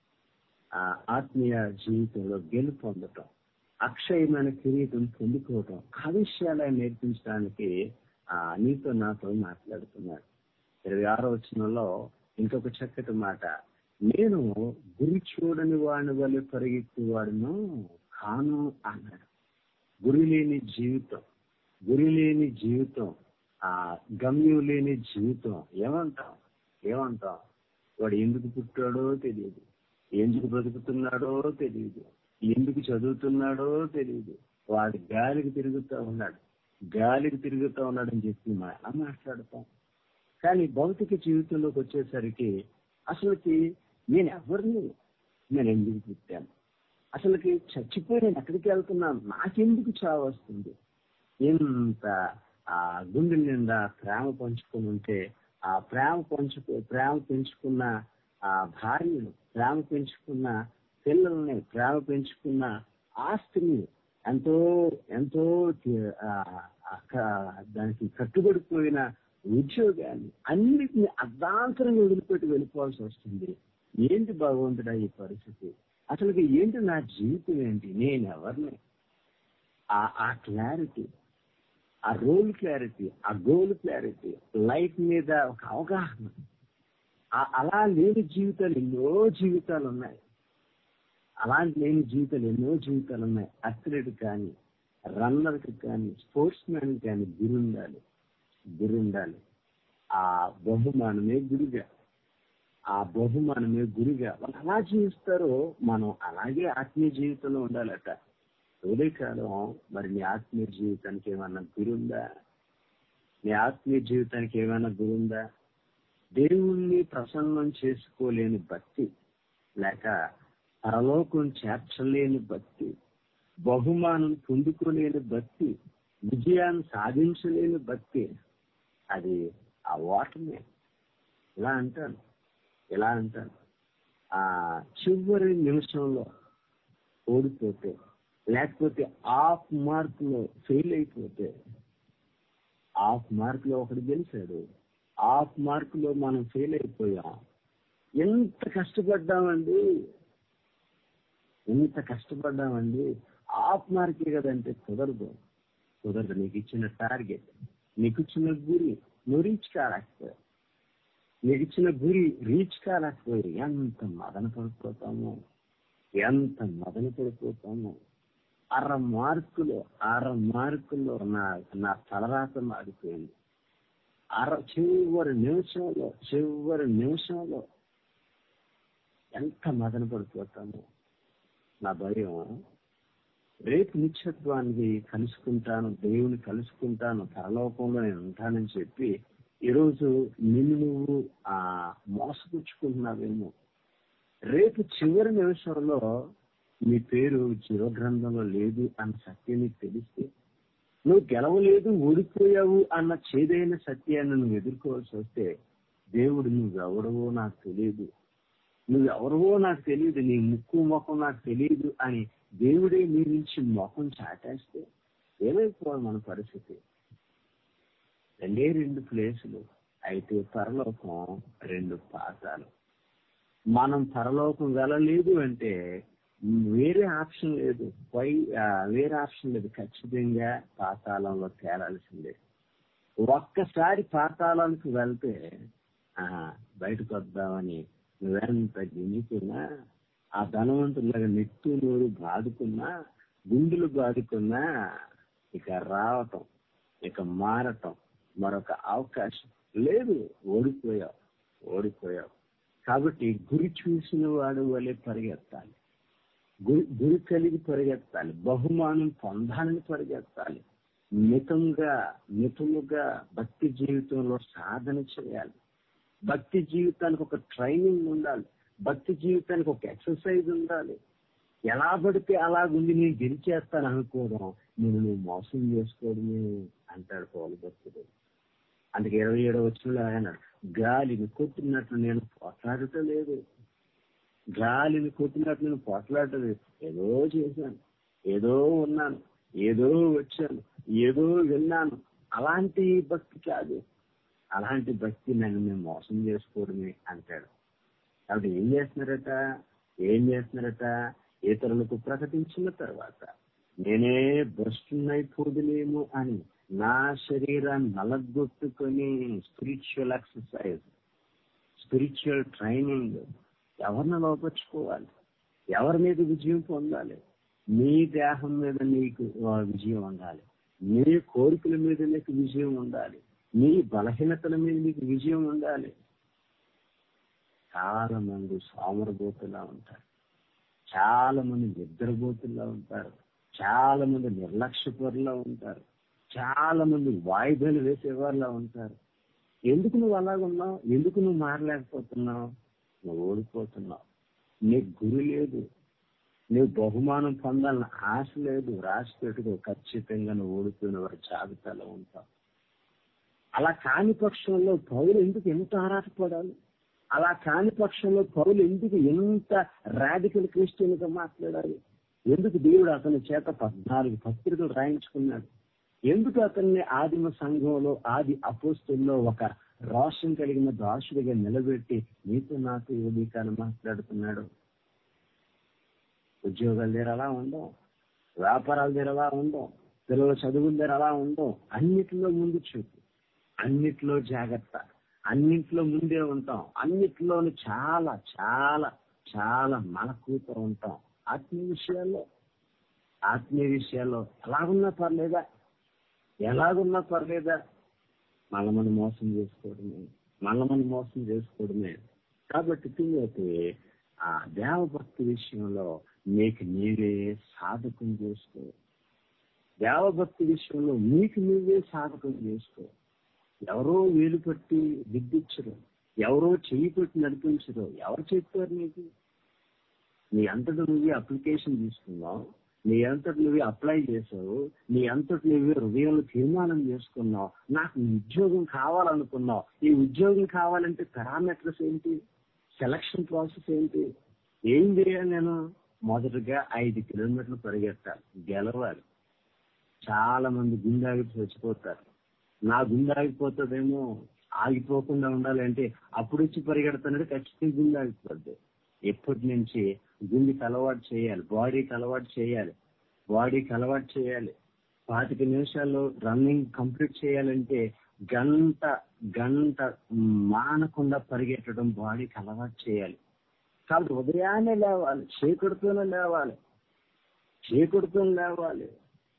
ఆత్మీయ జీవితంలో గెలుపు పొందటం అక్షయమైన కిరీటం పొందుకోవటం ఆ విషయాలను నేర్పించడానికి ఆ నీతో నాతో మాట్లాడుతున్నాడు ఇరవై ఆరో వచనంలో ఇంకొక చక్కటి మాట నేను గురి చూడని వాడిని వల్ల పరిగెత్తేవాడును కాను అన్నాడు గురి లేని జీవితం గురి లేని జీవితం ఆ గమ్యం లేని జీవితం ఏమంటాం ఏమంటాం వాడు ఎందుకు పుట్టాడో తెలియదు ఎందుకు బ్రతుకుతున్నాడో తెలియదు ఎందుకు చదువుతున్నాడో తెలియదు వాడు గాలికి తిరుగుతూ ఉన్నాడు గాలికి తిరుగుతూ ఉన్నాడు అని చెప్పి మనం మాట్లాడతాం కానీ భౌతిక జీవితంలోకి వచ్చేసరికి అసలుకి నేను ఎవరిని నేను ఎందుకు పుట్టాను అసలుకి చచ్చిపోయి నేను ఎక్కడికి వెళ్తున్నాను నాకెందుకు చావు వస్తుంది ఎంత ఆ గుండె నిండా ప్రేమ పంచుకొని ఉంటే ఆ ప్రేమ పంచుకు ప్రేమ పెంచుకున్న ఆ భార్యను ప్రేమ పెంచుకున్న పిల్లల్ని ప్రేమ పెంచుకున్న ఆస్తిని ఎంతో ఎంతో దానికి కట్టుబడిపోయిన ఉద్యోగాన్ని అన్నిటిని అర్ధాంతరంగా వదిలిపెట్టి వెళ్ళిపోవాల్సి వస్తుంది ఏంటి భగవంతుడా ఈ పరిస్థితి అసలు ఏంటి నా జీవితం ఏంటి నేను ఎవరిని ఆ ఆ క్లారిటీ ఆ రోల్ క్లారిటీ ఆ గోల్ క్లారిటీ లైఫ్ మీద ఒక అవగాహన ఆ- అలా లేని జీవితాలు ఎన్నో జీవితాలు ఉన్నాయి అలాంటి లేని జీవితాలు ఎన్నో జీవితాలు ఉన్నాయి అథ్లెట్ కానీ రన్నర్కి కానీ స్పోర్ట్స్ మ్యాన్ కానీ గురి ఉండాలి గురి ఉండాలి ఆ బహుమానమే గురిగా ఆ బహుమానమే గురిగా వాళ్ళు అలా జీవిస్తారో మనం అలాగే ఆత్మీయ జీవితంలో ఉండాలట ఉదయకాలం మరి నీ ఆత్మీయ జీవితానికి ఏమన్నా గురి ఉందా నీ ఆత్మీయ జీవితానికి ఏమైనా గురి ఉందా దేవుణ్ణి ప్రసన్నం చేసుకోలేని భక్తి లేక పరలోకం చేర్చలేని భక్తి బహుమానం పొందుకోలేని భక్తి విజయాన్ని సాధించలేని భక్తి అది ఆ ఓటమే ఇలా అంటాను ఇలా అంటాను ఆ చివరి నిమిషంలో ఓడిపోతే లేకపోతే హాఫ్ మార్క్ లో ఫెయిల్ అయిపోతే హాఫ్ మార్క్ లో ఒకడు గెలిచాడు హాఫ్ మార్క్ లో మనం ఫెయిల్ అయిపోయాం ఎంత కష్టపడ్డామండి ఎంత కష్టపడ్డామండి హాఫ్ మార్కే కదంటే కుదరదు కుదరదు నీకు ఇచ్చిన టార్గెట్ నీకు ఇచ్చిన గురి నువ్వు రీచ్ కాలేకపోయావు నీకు ఇచ్చిన గురి రీచ్ కాలేకపోయి ఎంత మదన పడిపోతాము ఎంత మదన పడిపోతాము అర మార్కులో అర మార్కులో నా నా తలరాత మారిపోయింది అర చివరి నిమిషంలో చివరి నిమిషంలో ఎంత మదన పడిపోతాము నా భయం రేపు నిత్యత్వానికి కలుసుకుంటాను దేవుని కలుసుకుంటాను పరలోకంలో నేను ఉంటానని చెప్పి ఈరోజు నిన్ను నువ్వు ఆ మోసపుచ్చుకుంటున్నావేమో రేపు చివరి నిమిషంలో నీ పేరు జీవగ్రంథంలో లేదు అన్న సత్యం నీకు తెలిస్తే నువ్వు గెలవలేదు ఓడిపోయావు అన్న చేదైన సత్యాన్ని నువ్వు ఎదుర్కోవాల్సి వస్తే దేవుడు నువ్వెవడవో నాకు తెలియదు నువ్వెవరవో నాకు తెలియదు నీ ముక్కు ముఖం నాకు తెలియదు అని దేవుడే నీ నుంచి ముఖం చాటేస్తే ఏమైపోవాలి మన పరిస్థితి రెండే రెండు ప్లేసులు అయితే పరలోకం రెండు పాతాలు మనం పరలోకం వెళ్ళలేదు అంటే వేరే ఆప్షన్ లేదు పై ఆ, వేరే ఆప్షన్ లేదు ఖచ్చితంగా పాతాళంలో తేలాల్సిందే ఒక్కసారి పాతాళానికి వెళ్తే ఆహా, బయటకు వద్దామని నువ్వెంత గింజుకున్నా ఆ ధనవంతులాగా నెట్టు నోరు బాదుకున్నా గుండెలు బాదుకున్నా ఇక రావటం ఇక మారటం మరొక అవకాశం లేదు ఓడిపోయావు ఓడిపోయావు కాబట్టి గురి చూసిన వాడు వలె పరిగెత్తాలి గురి గురి కలిగి పరిగెత్తాలి బహుమానం పొందాలని పరిగెత్తాలి మితంగా మితముగా భక్తి జీవితంలో సాధన చేయాలి భక్తి జీవితానికి ఒక ట్రైనింగ్ ఉండాలి భక్తి జీవితానికి ఒక ఎక్సర్సైజ్ ఉండాలి ఎలా పడితే అలాగుండి నేను గెలిచేస్తాను అనుకోవడం నేను నువ్వు మోసం చేసుకోవడమే అంటాడు పౌలు భక్తుడు అందుకే ఇరవై ఏడవ వచ్చిన అన్నాడు గాలిని కొట్టినట్లు నేను పోట్లాడటం లేదు గాలిని కొట్టినట్లు నేను పోట్లాడటం లేదు ఏదో చేశాను ఏదో ఉన్నాను ఏదో వచ్చాను ఏదో విన్నాను అలాంటి భక్తి కాదు అలాంటి భక్తి నన్ను మేము మోసం చేసుకోవడమే అంటాడు కాబట్టి ఏం చేస్తున్నారట ఏం చేస్తున్నారట ఇతరులకు ప్రకటించిన తర్వాత నేనే భ్రష్టునైపోదులేమో అని నా శరీరాన్ని నలగొట్టుకొని స్పిరిచువల్ ఎక్సర్సైజ్ స్పిరిచువల్ ట్రైనింగ్ ఎవరిని లోపరుచుకోవాలి ఎవరి మీద విజయం పొందాలి నీ దేహం మీద నీకు ఆ, విజయం ఉండాలి నీ కోరికల మీద నీకు విజయం ఉండాలి నీ బలహీనతల మీద నీకు విజయం ఉండాలి చాలా మంది సోమరబోతులా ఉంటారు చాలా మంది నిద్రబోతుల్లా ఉంటారు చాలా మంది నిర్లక్ష్యపరులా ఉంటారు చాలా మంది వాయిదాలు వేసేవారులా ఉంటారు ఎందుకు నువ్వు అలాగున్నావు ఎందుకు నువ్వు మారలేకపోతున్నావు నువ్వు ఓడిపోతున్నావు నీకు గురి లేదు నువ్వు బహుమానం పొందాలని ఆశ లేదు రాసి పెట్టుకో ఖచ్చితంగా నువ్వు ఓడిపోయిన వారి జాబితాలో ఉంటావు అలా కాని పక్షంలో పౌలు ఎందుకు ఎంత ఆరాటపడాలి అలా కాని పక్షంలో పౌలు ఎందుకు ఎంత రాడికల్ క్రిస్టియన్ గా మాట్లాడాలి ఎందుకు దేవుడు అతని చేత పద్నాలుగు పత్రికలు రాయించుకున్నాడు ఎందుకు అతన్ని ఆదిమ సంఘంలో ఆది అపోస్తుల్లో ఒక రోషం కలిగిన దాసుడిగా నిలబెట్టి నీతో నాకు ఈ ఉదయకాలం మాట్లాడుతున్నాడు ఉద్యోగాల దగ్గర అలా ఉండవు వ్యాపారాల దగ్గర అలా ఉండవు పిల్లల చదువుల దగ్గర అలా ఉండవు అన్నిటిలో ముందు చూపు అన్నిటిలో జాగ్రత్త అన్నింటిలో ముందే ఉంటాం అన్నిటిలోనూ చాలా చాలా చాలా మనకూతో ఉంటాం ఆత్మీయ విషయాల్లో ఆత్మీయ విషయాల్లో ఎలాగున్నా పర్లేదా ఎలాగున్నా పర్లేదా మళ్ళీ మనం మోసం చేసుకోవడమే మళ్ళీ మనం మోసం చేసుకోవడమే కాబట్టి తిమ్మతి ఆ దేవభక్తి విషయంలో నీకు నీవే సాధకం చేసుకో దేవభక్తి విషయంలో నీకు నీవే సాధకం చేసుకో ఎవరో వేలు పట్టి దిద్దిచ్చరు ఎవరో చెయ్యి పెట్టి నడిపించరు ఎవరు చెప్పారు నీకు నీ అంతటి నువ్వే అప్లికేషన్ తీసుకున్నావు నీ అంతటి నువ్వే అప్లై చేసావు నీ అంతటి నువ్వే హృదయంలో తీర్మానం చేసుకున్నావు నాకు ఈ ఉద్యోగం కావాలనుకున్నావు ఈ ఉద్యోగం కావాలంటే పారామీటర్స్ ఏంటి సెలక్షన్ ప్రాసెస్ ఏంటి ఏం చేయాలి నేను మొదటగా ఐదు కిలోమీటర్లు పరిగెత్తాలి గెలవాలి చాలా మంది గుండె ఆగి చచ్చిపోతారు నా గుండె ఆగిపోతుందేమో ఆగిపోకుండా ఉండాలంటే అప్పుడు వచ్చి పరిగెడతానంటే ఖచ్చితంగా గుండె ఆగిపోద్ది ఎప్పటి నుంచి గుండెకి అలవాటు చేయాలి బాడీకి అలవాటు చేయాలి బాడీకి అలవాటు చేయాలి పాతిక నిమిషాల్లో రన్నింగ్ కంప్లీట్ చేయాలంటే గంట గంట మానకుండా పరిగెట్టడం బాడీకి అలవాటు చేయాలి కాబట్టి ఉదయాన్నే లేవాలి చీకటితోనే లేవాలి చీకటితోనే లేవాలి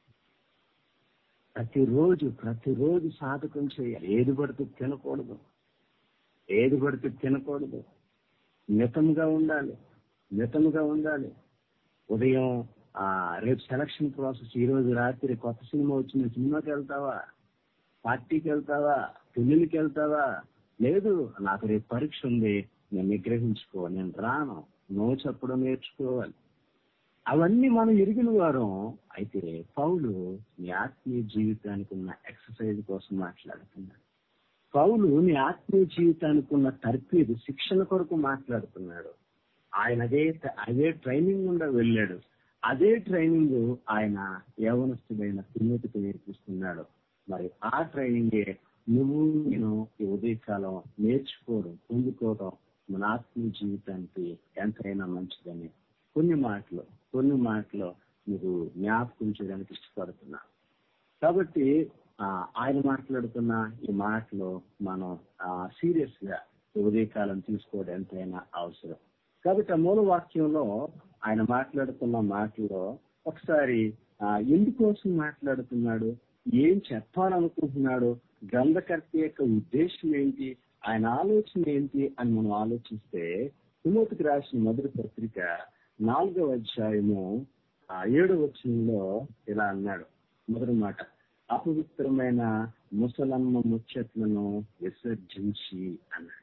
ప్రతిరోజు ప్రతిరోజు సాధకం చేయాలి ఏది పడితే తినకూడదు ఏది పడితే తినకూడదు మితంగా ఉండాలి మితంగా ఉండాలి ఉదయం ఆ రేపు సెలక్షన్ ప్రాసెస్ ఈ రోజు రాత్రి కొత్త సినిమా వచ్చింది సినిమాకి వెళ్తావా పార్టీకి వెళ్తావా పెళ్లికి వెళ్తావా లేదు నాకు రేపు పరీక్ష ఉంది నేను నిగ్రహించుకో నేను రాను నో చెప్పడం నేర్చుకోవాలి అవన్నీ మనం ఎరిగిన వారం అయితే పౌలు నీ ఆత్మీయ జీవితానికి ఉన్న ఎక్సర్సైజ్ కోసం మాట్లాడుతున్నాడు పౌలు నీ ఆత్మీయ జీవితానికి ఉన్న తర్పీదు శిక్షణ కొరకు మాట్లాడుతున్నాడు ఆయన అదే అదే ట్రైనింగ్ గుండా వెళ్ళాడు అదే ట్రైనింగ్ ఆయన యవనస్తుడైన తిమ్మతికి నేర్పిస్తున్నాడు మరి ఆ ట్రైనింగే నువ్వు నేను ఈ ఉదయకాలం నేర్చుకోవడం పొందుకోవడం మన ఆత్మీయ జీవితానికి ఎంతైనా మంచిదని కొన్ని మాటలు కొన్ని మాటలు మీరు జ్ఞాపకం చేయడానికి ఇష్టపడుతున్నా కాబట్టి ఆ, ఆయన మాట్లాడుతున్న ఈ మాటలు మనం సీరియస్ గా ఈ ఉదయకాలం తీసుకోవడం ఎంతైనా అవసరం కాబట్టి ఆ మూల వాక్యంలో ఆయన మాట్లాడుతున్న మాటల్లో ఒకసారి ఆ, ఎందుకోసం మాట్లాడుతున్నాడు ఏం చెప్పాలనుకుంటున్నాడు గ్రంథకర్త యొక్క ఉద్దేశం ఏంటి ఆయన ఆలోచన ఏంటి అని మనం ఆలోచిస్తే తిమోతికి రాసిన మొదటి పత్రిక నాలుగవ అధ్యాయము ఆ ఏడవ వచనంలో ఇలా అన్నాడు మొదటి మాట అపవిత్రమైన ముసలమ్మ ముచ్చట్లను విసర్జించి అన్నాడు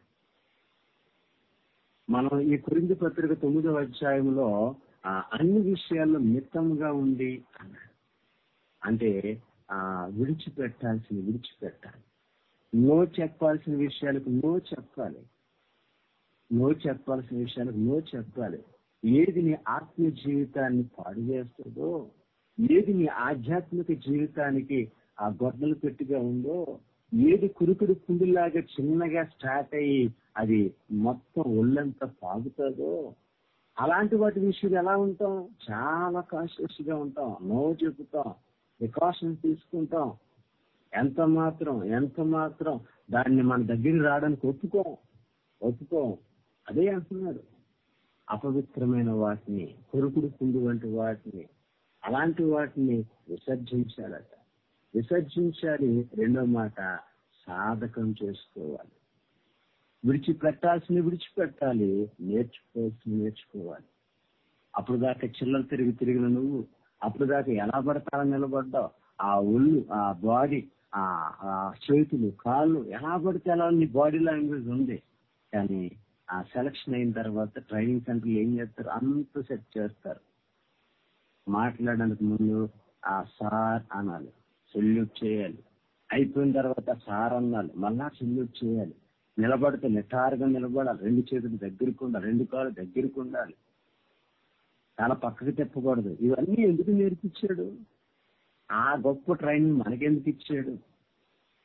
మనం ఈ కురింది పత్రిక తొమ్మిదవ అధ్యాయంలో ఆ, అన్ని విషయాల్లో మితంగా ఉండి అన్నాడు అంటే ఆ విడిచిపెట్టాల్సిన విడిచిపెట్టాలి నో చెప్పాల్సిన విషయాలకు నో చెప్పాలి నో చెప్పాల్సిన విషయాలకు నో చెప్పాలి ఏది నీ ఆత్మీయ జీవితాన్ని పాడు చేస్తుందో ఏది నీ ఆధ్యాత్మిక జీవితానికి ఆ గొడ్డలు పెట్టిగా ఉందో ఏది కురుకుడు పుండులాగా చిన్నగా స్టార్ట్ అయ్యి అది మొత్తం ఒళ్ళంతా పాగుతుందో అలాంటి వాటి విషయంలో ఎలా ఉంటాం చాలా కాన్షియస్ గా ఉంటాం నో చెబుతాం ప్రికాషన్ తీసుకుంటాం ఎంత మాత్రం ఎంత మాత్రం దాన్ని మన దగ్గరికి రావడానికి ఒప్పుకోం ఒప్పుకోం అదే అంటున్నాడు అపవిత్రమైన వాటిని కొరుకుడు కుండు వంటి వాటిని అలాంటి వాటిని విసర్జించాలట విసర్జించాలి రెండో మాట సాధకం చేసుకోవాలి విడిచిపెట్టాల్సిన విడిచిపెట్టాలి నేర్చుకోవాల్సిన నేర్చుకోవాలి అప్పుడు దాకా చిల్లర తిరిగి తిరిగిన నువ్వు అప్పుడు దాకా ఎలా పడతారో నిలబడ్డావు ఆ ఒళ్ళు ఆ బాడీ ఆ ఆ చేతులు కాళ్ళు ఎలా పడితే అలా నీ బాడీ లాంగ్వేజ్ ఉంది కానీ ఆ సెలక్షన్ అయిన తర్వాత ట్రైనింగ్ సెంటర్ ఏం చేస్తారు అంత సెట్ చేస్తారు మాట్లాడడానికి ముందు ఆ సార్ అనాలి సెల్యూట్ చేయాలి అయిపోయిన తర్వాత సార్ అనాలి మళ్ళా సెల్యూట్ చేయాలి నిలబడితే నిటారుగా నిలబడాలి రెండు చేతులు దగ్గరికి ఉండాలి రెండు కాళ్ళు దగ్గరికి ఉండాలి చాలా పక్కకి తిప్పకూడదు ఇవన్నీ ఎందుకు నేర్పించాడు ఆ గొప్ప ట్రైనింగ్ మనకెందుకు ఇచ్చాడు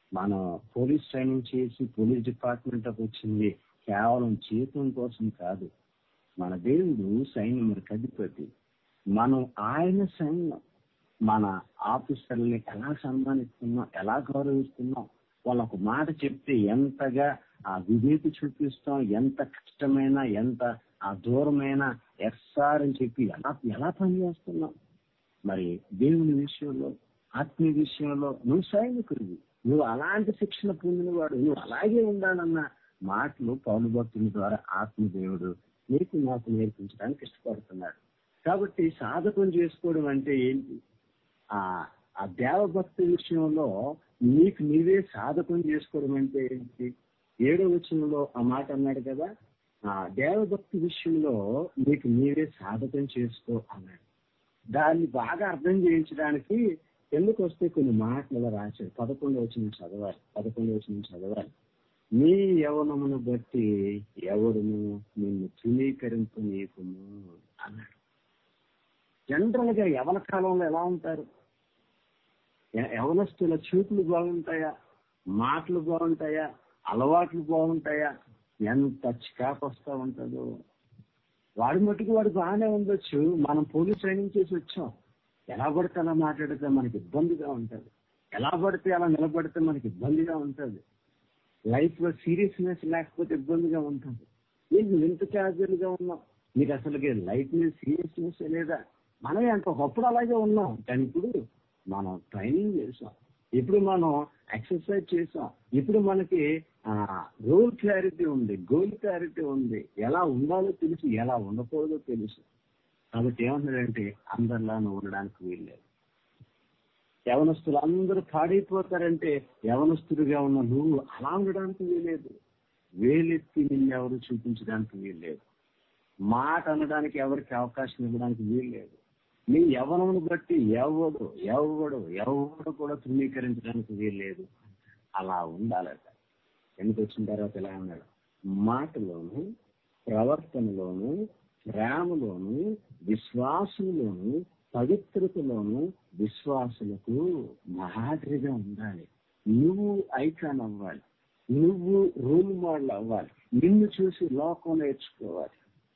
మనం పోలీస్ ట్రైనింగ్ చేసి పోలీస్ డిపార్ట్మెంట్ వచ్చింది కేవలం జీతం కోసం కాదు మన దేవుడు సైన్యములకు అధిపతి మనం ఆయన సైన్యం మన ఆఫీసర్ని ఎలా సన్మానిస్తున్నాం ఎలా గౌరవిస్తున్నాం వాళ్ళు ఒక మాట చెప్తే ఎంతగా ఆ విధేయత చూపిస్తాం ఎంత కష్టమైన ఎంత ఆ దూరమైన ఎస్ఆర్ అని చెప్పి ఎలా ఎలా పనిచేస్తున్నాం మరి దేవుని విషయంలో ఆత్మీయ విషయంలో నువ్వు సైనికుడివి నువ్వు అలాంటి శిక్షణ పొందినవాడు నువ్వు అలాగే ఉండాలన్న మాటలు పౌరు భక్తుల ద్వారా ఆత్మదేవుడు నీకు నాకు నేర్పించడానికి ఇష్టపడుతున్నాడు కాబట్టి సాధకం చేసుకోవడం అంటే ఏంటి ఆ ఆ దేవభక్తి విషయంలో నీకు నీవే సాధకం చేసుకోవడం అంటే ఏంటి ఏడో వచనంలో ఆ మాట అన్నాడు కదా ఆ దేవభక్తి విషయంలో నీకు నీవే సాధకం చేసుకో అన్నాడు దాన్ని బాగా అర్థం చేయించడానికి ఎందుకు వస్తే కొన్ని మాటలు రాశాడు పదకొండు వచ్చిన చదవాలి పదకొండు వచ్చిన చదవాలి నీ యవనమును బట్టి ఎవడును నిన్ను తృణీకరింపు నీకును అన్నాడు జనరల్ గా యవన కాలంలో ఎలా ఉంటారు య- యవనస్తుల చూపులు బాగుంటాయా మాటలు బాగుంటాయా అలవాట్లు బాగుంటాయా ఎంత చికాకు వస్తా ఉంటుందో వాడి మట్టుకు వాడు బాగానే ఉండొచ్చు మనం పోలీస్ ట్రైనింగ్ చేసి వచ్చాం ఎలా పడితే అలా మాట్లాడితే మనకి ఇబ్బందిగా ఉంటుంది ఎలా పడితే అలా నిలబడితే మనకి ఇబ్బందిగా ఉంటుంది లైఫ్ లో సీరియస్నెస్ లేకపోతే ఇబ్బందిగా ఉంటుంది ఏంటి ఎంత క్యాజువల్ గా ఉన్నాం నీకు అసలు లైఫ్ మీద సీరియస్నెస్ లేదా మనమే అంత ఒకప్పుడు అలాగే ఉన్నాం కానీ ఇప్పుడు మనం ట్రైనింగ్ చేసాం ఇప్పుడు మనం ఎక్సర్సైజ్ చేసాం ఇప్పుడు మనకి రోల్ క్లారిటీ ఉంది గోల్ క్లారిటీ ఉంది ఎలా ఉండాలో తెలుసు ఎలా ఉండకూడదో తెలుసు కాబట్టి ఏమన్నాడంటే అందరిలా నువ్వు ఉండడానికి వీల్లేదు యవనస్తులు అందరూ పాడైపోతారంటే యవనస్తుడిగా ఉన్న నువ్వు అలా ఉండడానికి వీల్లేదు వేలెత్తి నిన్నెవరు చూపించడానికి వీల్లేదు మాట అనడానికి ఎవరికి అవకాశం ఇవ్వడానికి వీల్లేదు నీ యవనమును బట్టి ఎవడు ఎవడు ఎవడు కూడా తృణీకరించడానికి వీల్లేదు అలా ఉండాలట ఎందుకు వచ్చిన తర్వాత ఇలా అన్నాడు మాటలోను ప్రవర్తనలోను ప్రేమలోను విశ్వాసంలోను పవిత్రతలోను విశ్వాసులకు మాదిరిగా ఉండాలి నువ్వు ఐకాన్ అవ్వాలి నువ్వు రోల్ మోడల్ అవ్వాలి నిన్ను చూసి లోకం నేర్చుకోవాలి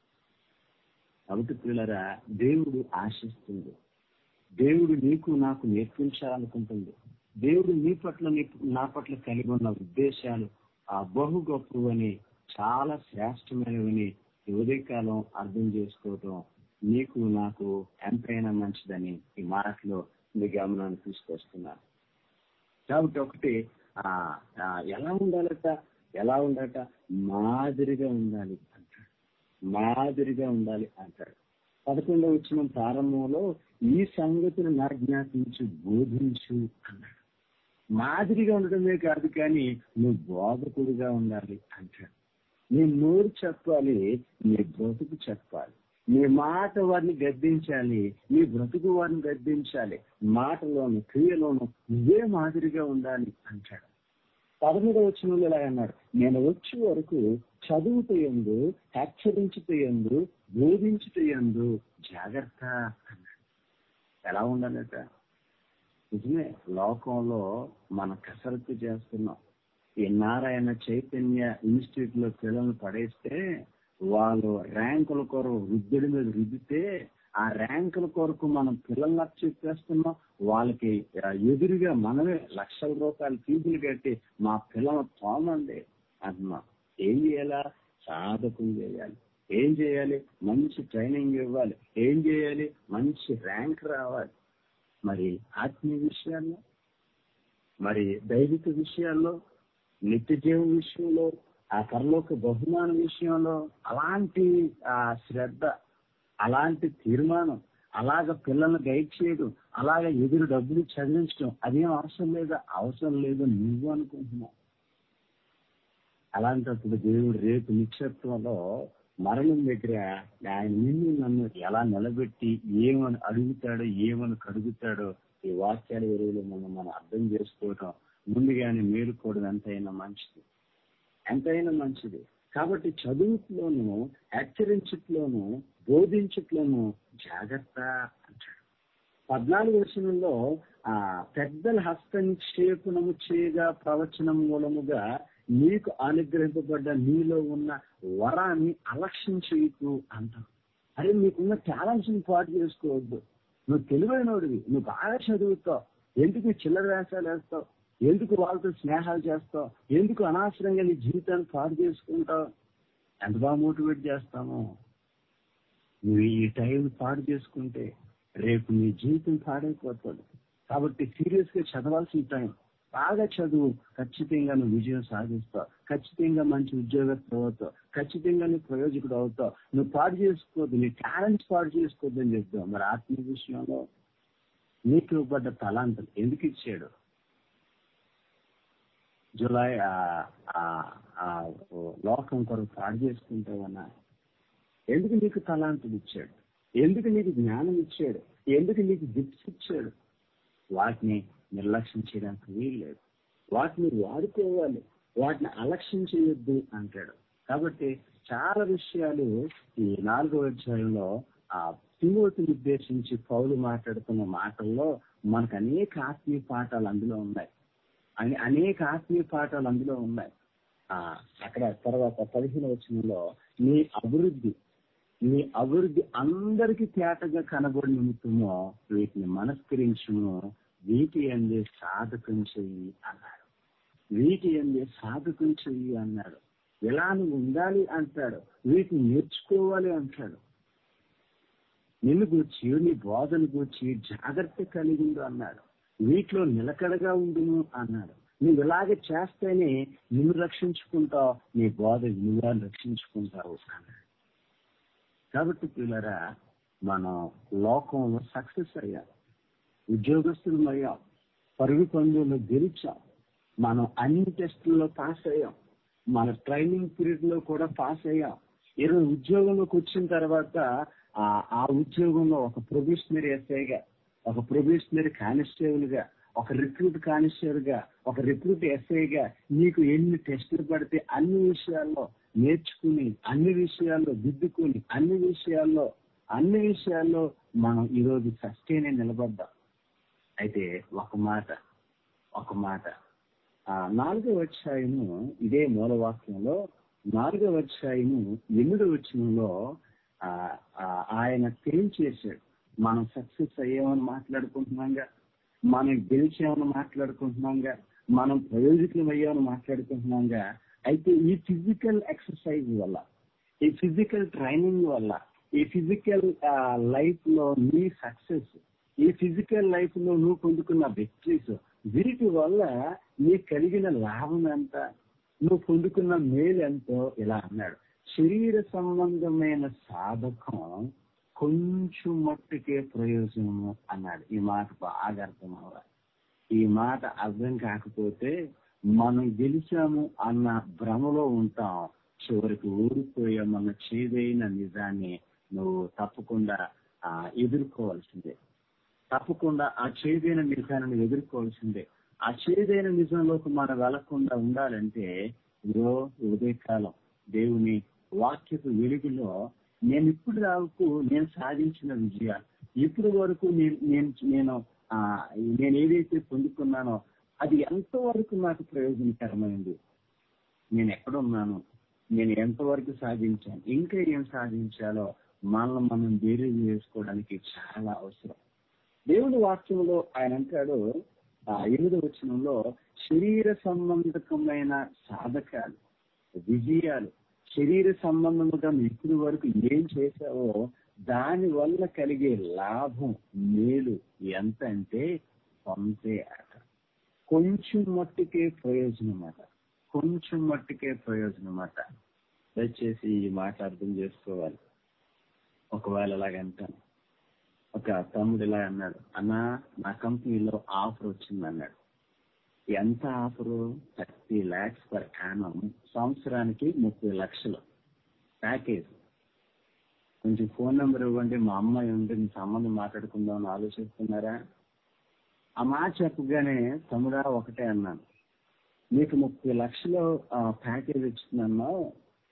కాబట్టి పిల్లరా దేవుడు ఆశిస్తుంది దేవుడు నీకు నాకు నేర్పించాలనుకుంటుంది దేవుడు నీ పట్ల నీ నా పట్ల కలిగి ఉన్న ఉద్దేశాలు ఆ బహు గొప్పవని చాలా శ్రేష్టమైనవని ఈ ఉదయకాలం అర్థం చేసుకోవటం నీకు నాకు ఎంతైనా మంచిదని ఈ మాటలో మీ గమనాన్ని తీసుకొస్తున్నాను కాబట్టి ఒకటి ఆ ఆ, ఎలా ఉండాలట ఎలా ఉండాలట మాదిరిగా ఉండాలి అంటాడు మాదిరిగా ఉండాలి అంటాడు పదకొండవ వచ్చిన ప్రారంభంలో ఈ సంగతిని నాజ్ఞాపించు బోధించు అన్నాడు మాదిరిగా ఉండడమే కాదు కానీ నువ్వు బోధకుడిగా ఉండాలి అంటాడు నీ నోరు చెప్పాలి నీ బ్రతుకు చెప్పాలి నీ మాట వారిని గద్దించాలి నీ బ్రతుకు వారిని గద్దించాలి మాటలోను క్రియలోను నువ్వే మాదిరిగా ఉండాలి అంటాడు పదమూడవ వచ్చిన ఇలా అన్నాడు నేను వచ్చే వరకు చదువుతయందు హెచ్చరించుతయందు బోధించుతయందు జాగ్రత్త అన్నాడు ఎలా ఉండాలట నిజమే లోకంలో మన కసరత్తు చేస్తున్నాం ఈ నారాయణ చైతన్య ఇన్స్టిట్యూట్ లో పిల్లల్ని పడేస్తే వాళ్ళు ర్యాంకుల కొరకు వృద్ధుడి మీద రుద్దితే ఆ ర్యాంకుల కొరకు మనం పిల్లల్ని చెప్పేస్తున్నాం వాళ్ళకి ఆ, ఎదురుగా మనమే లక్షల రూపాయల ఫీజులు కట్టి మా పిల్లలు తోమండి అంటున్నాం ఏం చేయాలా సాధకం చేయాలి ఏం చేయాలి మంచి ట్రైనింగ్ ఇవ్వాలి ఏం చేయాలి మంచి ర్యాంక్ రావాలి మరి ఆత్మీయ విషయాల్లో మరి దైవిక విషయాల్లో నిత్య జీవం విషయంలో ఆ పరలోక బహుమాన విషయంలో అలాంటి ఆ శ్రద్ధ అలాంటి తీర్మానం అలాగ పిల్లల్ని గైడ్ చేయడం అలాగ ఎదురు డబ్బులు చదివించడం అదేం అవసరం లేదా అవసరం లేదు నువ్వు అనుకుంటున్నావు అలాంటప్పుడు దేవుడు రేపు నిక్షత్వంలో మరణం దగ్గర ఆయన నిన్ను నన్ను ఎలా నిలబెట్టి ఏమని అడుగుతాడో ఏమని కడుగుతాడో ఈ వాక్యాల ఎరువులు మనం మనం అర్థం చేసుకోవటం ముందుగానే మేలుకోవడం ఎంతైనా మంచిది ఎంతైనా మంచిది కాబట్టి చదువులోను హెచ్చరించట్లోను బోధించట్లోను జాగ్రత్త అంటాడు పద్నాలుగు విషయంలో ఆ పెద్దల హస్త నిక్షేపణము చేయగా ప్రవచనం మూలముగా నీకు అనుగ్రహింపబడ్డ నీలో ఉన్న వరాన్ని అలక్ష్యం చేయకు అంటాం అరే నీకున్న టాలెంట్స్ ని పాటు చేసుకోవద్దు నువ్వు తెలివైనోడివి నువ్వు బాగా చదువుతావు ఎందుకు చిల్లర వేషాలు వేస్తావు ఎందుకు వాళ్ళతో స్నేహాలు చేస్తావు ఎందుకు అనవసరంగా నీ జీవితాన్ని పాడు చేసుకుంటావు ఎంత బాగా మోటివేట్ చేస్తామో నువ్వు ఈ టైం పాడు చేసుకుంటే రేపు నీ జీవితం పాడైపోతుంది కాబట్టి సీరియస్ గా చదవాల్సిన టైం బాగా చదువు ఖచ్చితంగా నువ్వు విజయం సాధిస్తావు ఖచ్చితంగా మంచి ఉద్యోగస్తులు అవుతావు ఖచ్చితంగా నువ్వు ప్రయోజకుడు అవుతావు నువ్వు పాడు చేసుకోవద్దు నీ టాలెంట్స్ పాడు చేసుకోవద్దు అని చెప్తావు మరి ఆత్మీయ విషయంలో నీకు ఇవ్వబడ్డ తలాంతలు ఎందుకు ఇచ్చాడు జూలై లోకం కొరకు పాడు చేసుకుంటావన్నా ఎందుకు నీకు తలాంతులు ఇచ్చాడు ఎందుకు నీకు జ్ఞానం ఇచ్చాడు ఎందుకు నీకు గిఫ్ట్స్ ఇచ్చాడు వాటిని నిర్లక్ష్యం చేయడానికి వీల్లేదు వాటిని వాడుకోవాలి వాటిని అలక్ష్యం చేయొద్దు అంటాడు కాబట్టి చాలా విషయాలు ఈ నాలుగో అధ్యాయంలో ఆ తిమోతిని ఉద్దేశించి పౌలు మాట్లాడుతున్న మాటల్లో మనకు అనేక ఆత్మీయ పాఠాలు అందులో ఉన్నాయి అని అనేక ఆత్మీయ పాఠాలు అందులో ఉన్నాయి ఆ అక్కడ తర్వాత పదిహేను వచనంలో నీ అభివృద్ధి నీ అభివృద్ధి అందరికీ తేటగా కనబడి నిమిత్తము వీటిని మనస్కరించును వీటి అందే సాధకం చెయ్యి అన్నాడు వీటి అందే సాధకం చెయ్యి అన్నాడు ఎలా నువ్వు ఉండాలి అంటాడు వీటిని నేర్చుకోవాలి అంటాడు నిన్ను గూర్చి నీ బోధన గూర్చి జాగ్రత్త కలిగిండు అన్నాడు వీటిలో నిలకడగా ఉండును అన్నాడు నువ్వు ఇలాగే చేస్తేనే నిన్ను రక్షించుకుంటావు నీ బోధ నువ్వు రక్షించుకుంటావు అన్నాడు కాబట్టి పిల్లరా మనం లోకంలో సక్సెస్ అయ్యాం ఉద్యోగస్తులు అయ్యాం పరుగు పందులు గెలిచాం మనం అన్ని టెస్టుల్లో పాస్ అయ్యాం మన ట్రైనింగ్ పీరియడ్ లో కూడా పాస్ అయ్యాం ఈరోజు ఉద్యోగంలోకి వచ్చిన తర్వాత ఆ ఆ ఉద్యోగంలో ఒక ప్రొబేషనరీ ఎస్ఐగా ఒక ప్రొబేషనరీ కానిస్టేబుల్ గా ఒక రిక్రూట్ కానిస్టేబుల్ గా ఒక రిక్రూట్ ఎస్ఐగా నీకు ఎన్ని టెస్టులు పడితే అన్ని విషయాల్లో నేర్చుకుని అన్ని విషయాల్లో దిద్దుకుని అన్ని విషయాల్లో అన్ని విషయాల్లో మనం ఈరోజు సస్టైన్ అయి నిలబడ్డాం అయితే ఒక మాట ఒక మాట ఆ నాలుగవ అధ్యాయము ఇదే మూలవాక్యంలో నాలుగవ అధ్యాయము ఎనిమిదవ వచనంలో ఆ ఆయన తెలియచేశాడు మనం సక్సెస్ అయ్యామని మాట్లాడుకుంటున్నాంగా మనం గెలిచామని మాట్లాడుకుంటున్నాంగా మనం ప్రయోజకులం అయ్యామని మాట్లాడుకుంటున్నాంగా అయితే ఈ ఫిజికల్ ఎక్సర్సైజ్ వల్ల ఈ ఫిజికల్ ట్రైనింగ్ వల్ల ఈ ఫిజికల్ లైఫ్ లో నీ సక్సెస్ ఈ ఫిజికల్ లైఫ్ లో నువ్వు పొందుకున్న విక్టరీస్ వీటి వల్ల నీకు కలిగిన లాభం ఎంత నువ్వు పొందుకున్న మేలు ఎంతో ఇలా అన్నాడు శరీర సంబంధమైన సాధకం కొంచెం మట్టుకే ప్రయోజనము అన్నాడు ఈ మాట బాగా అర్థం అవ్వాలి ఈ మాట అర్థం కాకపోతే మనం గెలిచాము అన్న భ్రమలో ఉంటాం చివరికి ఊడిపోయామన్న చేదైన నిజాన్ని నువ్వు తప్పకుండా ఆ ఎదుర్కోవాల్సిందే తప్పకుండా ఆ చేదైన నిజాన్ని ఎదుర్కోవాల్సిందే ఆ చేదైన నిజంలోకి మనం వెళ్లకుండా ఉండాలంటే ఇదో ఉదయకాలం దేవుని వాక్యపు వెలుగులో నేను ఇప్పుడు దాకు నేను సాధించిన విజయాలు ఇప్పుడు వరకు నేను నేను నేను ఆ నేను ఏదైతే పొందుకున్నానో అది ఎంతవరకు నాకు ప్రయోజనకరమైంది నేను ఎక్కడున్నాను నేను ఎంతవరకు సాధించాను ఇంకా ఏం సాధించాలో మనల్ని మనం వేరే చేసుకోవడానికి చాలా అవసరం దేవుని వాక్యంలో ఆయన అంటాడు ఆ ఎనిమిది వచనంలో శరీర సంబంధకమైన సాధకాలు విజయాలు శరీర సంబంధముగా ఇప్పటి వరకు ఏం చేశావో దాని వల్ల కలిగే లాభం మేలు ఎంత అంటే కొంతే అట కొంచెం మట్టుకే ప్రయోజనం అట కొంచెం మట్టుకే ప్రయోజనం అట దయచేసి ఈ మాట అర్థం చేసుకోవాలి ఒకవేళ అలాగంటాను ఒక తమ్ముడు ఇలా అన్నాడు అన్నా నా కంపెనీలో ఆఫర్ వచ్చింది అన్నాడు ఎంత ఆఫరు థర్టీ ల్యాక్స్ పర్ యానం సంవత్సరానికి ముప్పై లక్షలు ప్యాకేజ్ కొంచెం ఫోన్ నెంబర్ ఇవ్వండి మా అమ్మాయి ఉంటే మీ సంబంధం మాట్లాడుకుందాం అని ఆలోచిస్తున్నారా ఆ మాట చెప్పగానే తమ్ముడా ఒకటే అన్నాను నీకు ముప్పై లక్షలు ప్యాకేజ్ ఇచ్చిందన్నావు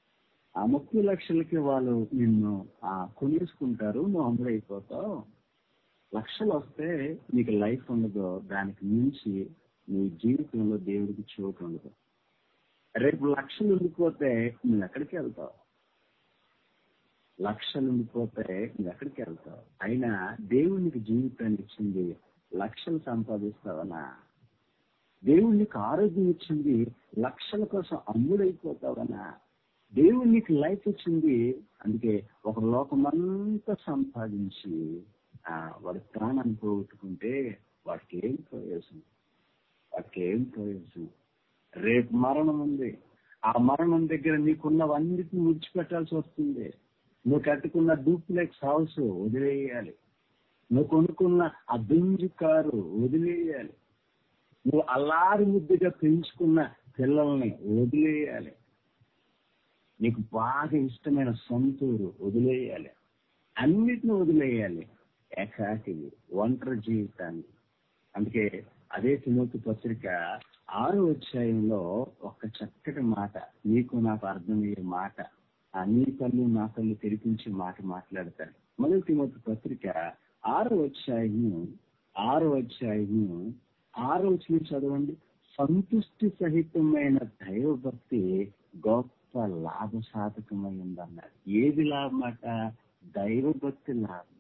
ఆ ముప్పై లక్షలకి వాళ్ళు నిన్ను కొనేసుకుంటారు నువ్వు అమ్ముడైపోతావు లక్షలు వస్తే నీకు లైఫ్ ఉండదు దానికి మించి నీ జీవితంలో దేవుడికి చోటు ఉండదు రేపు లక్షలు ఉండిపోతే నువ్వు ఎక్కడికి వెళ్తావు లక్షలు ఉండిపోతే నువ్వు ఎక్కడికి వెళ్తావు అయినా దేవునికి జీవితాన్ని ఇచ్చింది లక్షలు సంపాదిస్తావనా దేవుడు నీకు ఆరోగ్యం ఇచ్చింది లక్షల కోసం అమ్ముడైపోతావనా దేవుడు నీకు లైఫ్ ఇచ్చింది అందుకే ఒక లోకమంతా సంపాదించి ఆ వాడి ప్రాణాన్ని పోగొట్టుకుంటే వాడికి ఏం ప్రయోజనం వాడికి ఏం ప్రయోజనం రేపు మరణం ఉంది ఆ మరణం దగ్గర నీకున్నవన్నిటిని విడిచిపెట్టాల్సి వస్తుంది నువ్వు కట్టుకున్న డూప్లెక్స్ హౌస్ వదిలేయాలి నువ్వు కొనుక్కున్న ఆ బెంజ్ కారు వదిలేయాలి నువ్వు అల్లారి ముద్దుగా పెంచుకున్న పిల్లల్ని వదిలేయాలి నీకు బాగా ఇష్టమైన సొంతూరు వదిలేయాలి అన్నిటిని వదిలేయాలి ఏకాకిని ఒంటరి జీవితాన్ని అందుకే అదే తిమోతి పత్రిక ఆరో అధ్యాయంలో ఒక చక్కటి మాట నీకు నాకు అర్థమయ్యే మాట ఆ నీ కళ్ళు నా కళ్ళు తెరిపించి మాట మాట్లాడతాడు మొదటి తిమోతి పత్రిక ఆరో అధ్యాయము ఆరో అధ్యాయము ఆరో వచ్చిన చదవండి సంతుష్టి సహితమైన దైవభక్తి గొప్ప లాభ సాధకమై ఉందన్నారు ఏది లాభమాట దైవభక్తి లాభమాట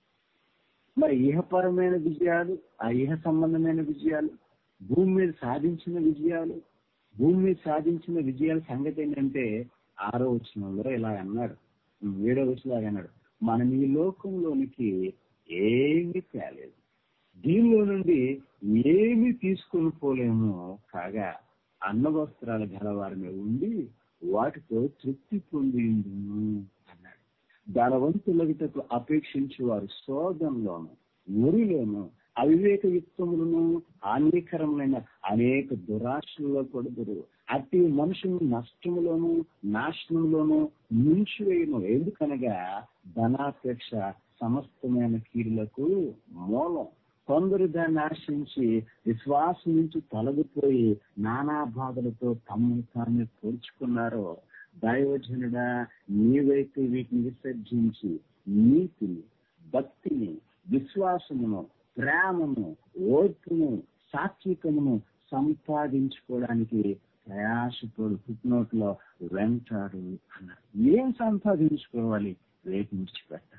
మరి ఇహపరమైన విజయాలు ఆ ఇహ సంబంధమైన విజయాలు భూమి మీద సాధించిన విజయాలు భూమి మీద సాధించిన విజయాల సంగతి ఏంటంటే ఆరో వచనంలో ఇలా అన్నాడు ఏడో వచనంలో అన్నాడు మనం ఈ లోకంలోనికి ఏమీ తేలేదు దీనిలో నుండి ఏమి తీసుకొని పోలేము కాగా అన్న వస్త్రాలు గలవారిని ఉండి వాటితో తృప్తి పొంది అన్నాడు ధనవంతులగిటకు అపేక్షించి వారు శోధంలోను ఉరిలోను అవివేకయుక్తములను హానికరమైన అనేక దురాశల్లో పడుదురు అట్టి మనుషులు నష్టములోను నాశనంలోను ముంచివేయను ఎందుకనగా ధనాపేక్ష సమస్తమైన కీడులకు మూలం కొందరు దాన్ని ఆశించి విశ్వాసం నుంచి తొలగిపోయి నానా బాధలతో తమను తామే పోల్చుకున్నారో దైవజనుడా నీవైతే వీటిని విసర్జించి నీతిని భక్తిని విశ్వాసమును ప్రేమను ఓర్పును సాత్వికమును సంపాదించుకోవడానికి ప్రయాసపడు పుట్టినోట్లో వెంటాడు అన్నారు ఏం సంపాదించుకోవాలి రేపు విడిచిపెట్టాలి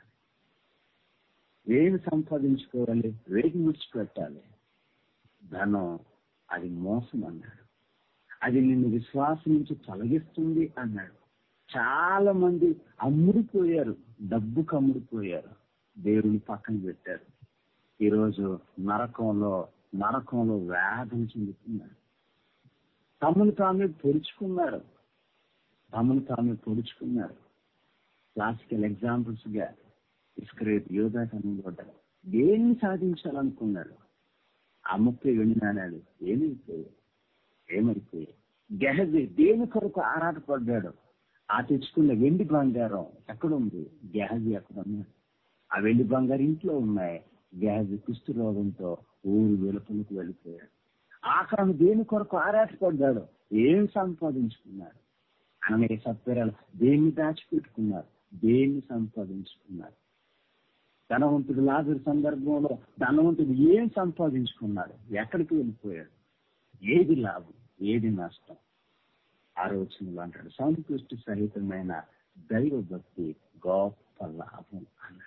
ఏమి సంపాదించుకోవాలి రేపు విడిచిపెట్టాలి ధనం అది మోసం అన్నాడు అది నిన్ను విశ్వాసం నుంచి తొలగిస్తుంది అన్నాడు చాలా మంది అమ్ముడిపోయారు డబ్బుకు అమ్ముడిపోయారు దేవుని పక్కన పెట్టారు ఈరోజు నరకంలో నరకంలో వేదన చెందుతున్నారు తమను తామే పొడుచుకున్నారు తమను తామే పొడుచుకున్నారు క్లాసికల్ ఎగ్జాంపుల్స్ గా ఇస్క్రేట్ యోగా కనుగొడ్డాడు దేన్ని సాధించాలనుకున్నాడు ఆ ముప్పై వెండి నాణాలు ఏమైపోయాయి ఏమైపోయాయి గెహజీ దేని కొరకు ఆరాటపడ్డాడు ఆ తెచ్చుకున్న వెండి బంగారం ఎక్కడుంది గెహజీ ఎక్కడ ఉన్నాడు ఆ వెండి బంగారు ఇంట్లో ఉన్నాయి గెహజీ కుష్టి రోగంతో ఊరు వెలుపలకు వెళ్ళిపోయాడు ఆఖరణ దేని కొరకు ఆరాటపడ్డాడు ఏం సంపాదించుకున్నాడు అనగా సత్వరాలు దేన్ని దాచిపెట్టుకున్నారు దేన్ని సంపాదించుకున్నారు ధనవంతుడు లాజరు సందర్భంలో ధనవంతుడు ఏం సంపాదించుకున్నాడు ఎక్కడికి వెళ్ళిపోయాడు ఏది లాభం ఏది నష్టం ఆలోచనలు అంటాడు సంతుష్టి సహితమైన దైవ భక్తి గొప్ప లాభం అన్నాడు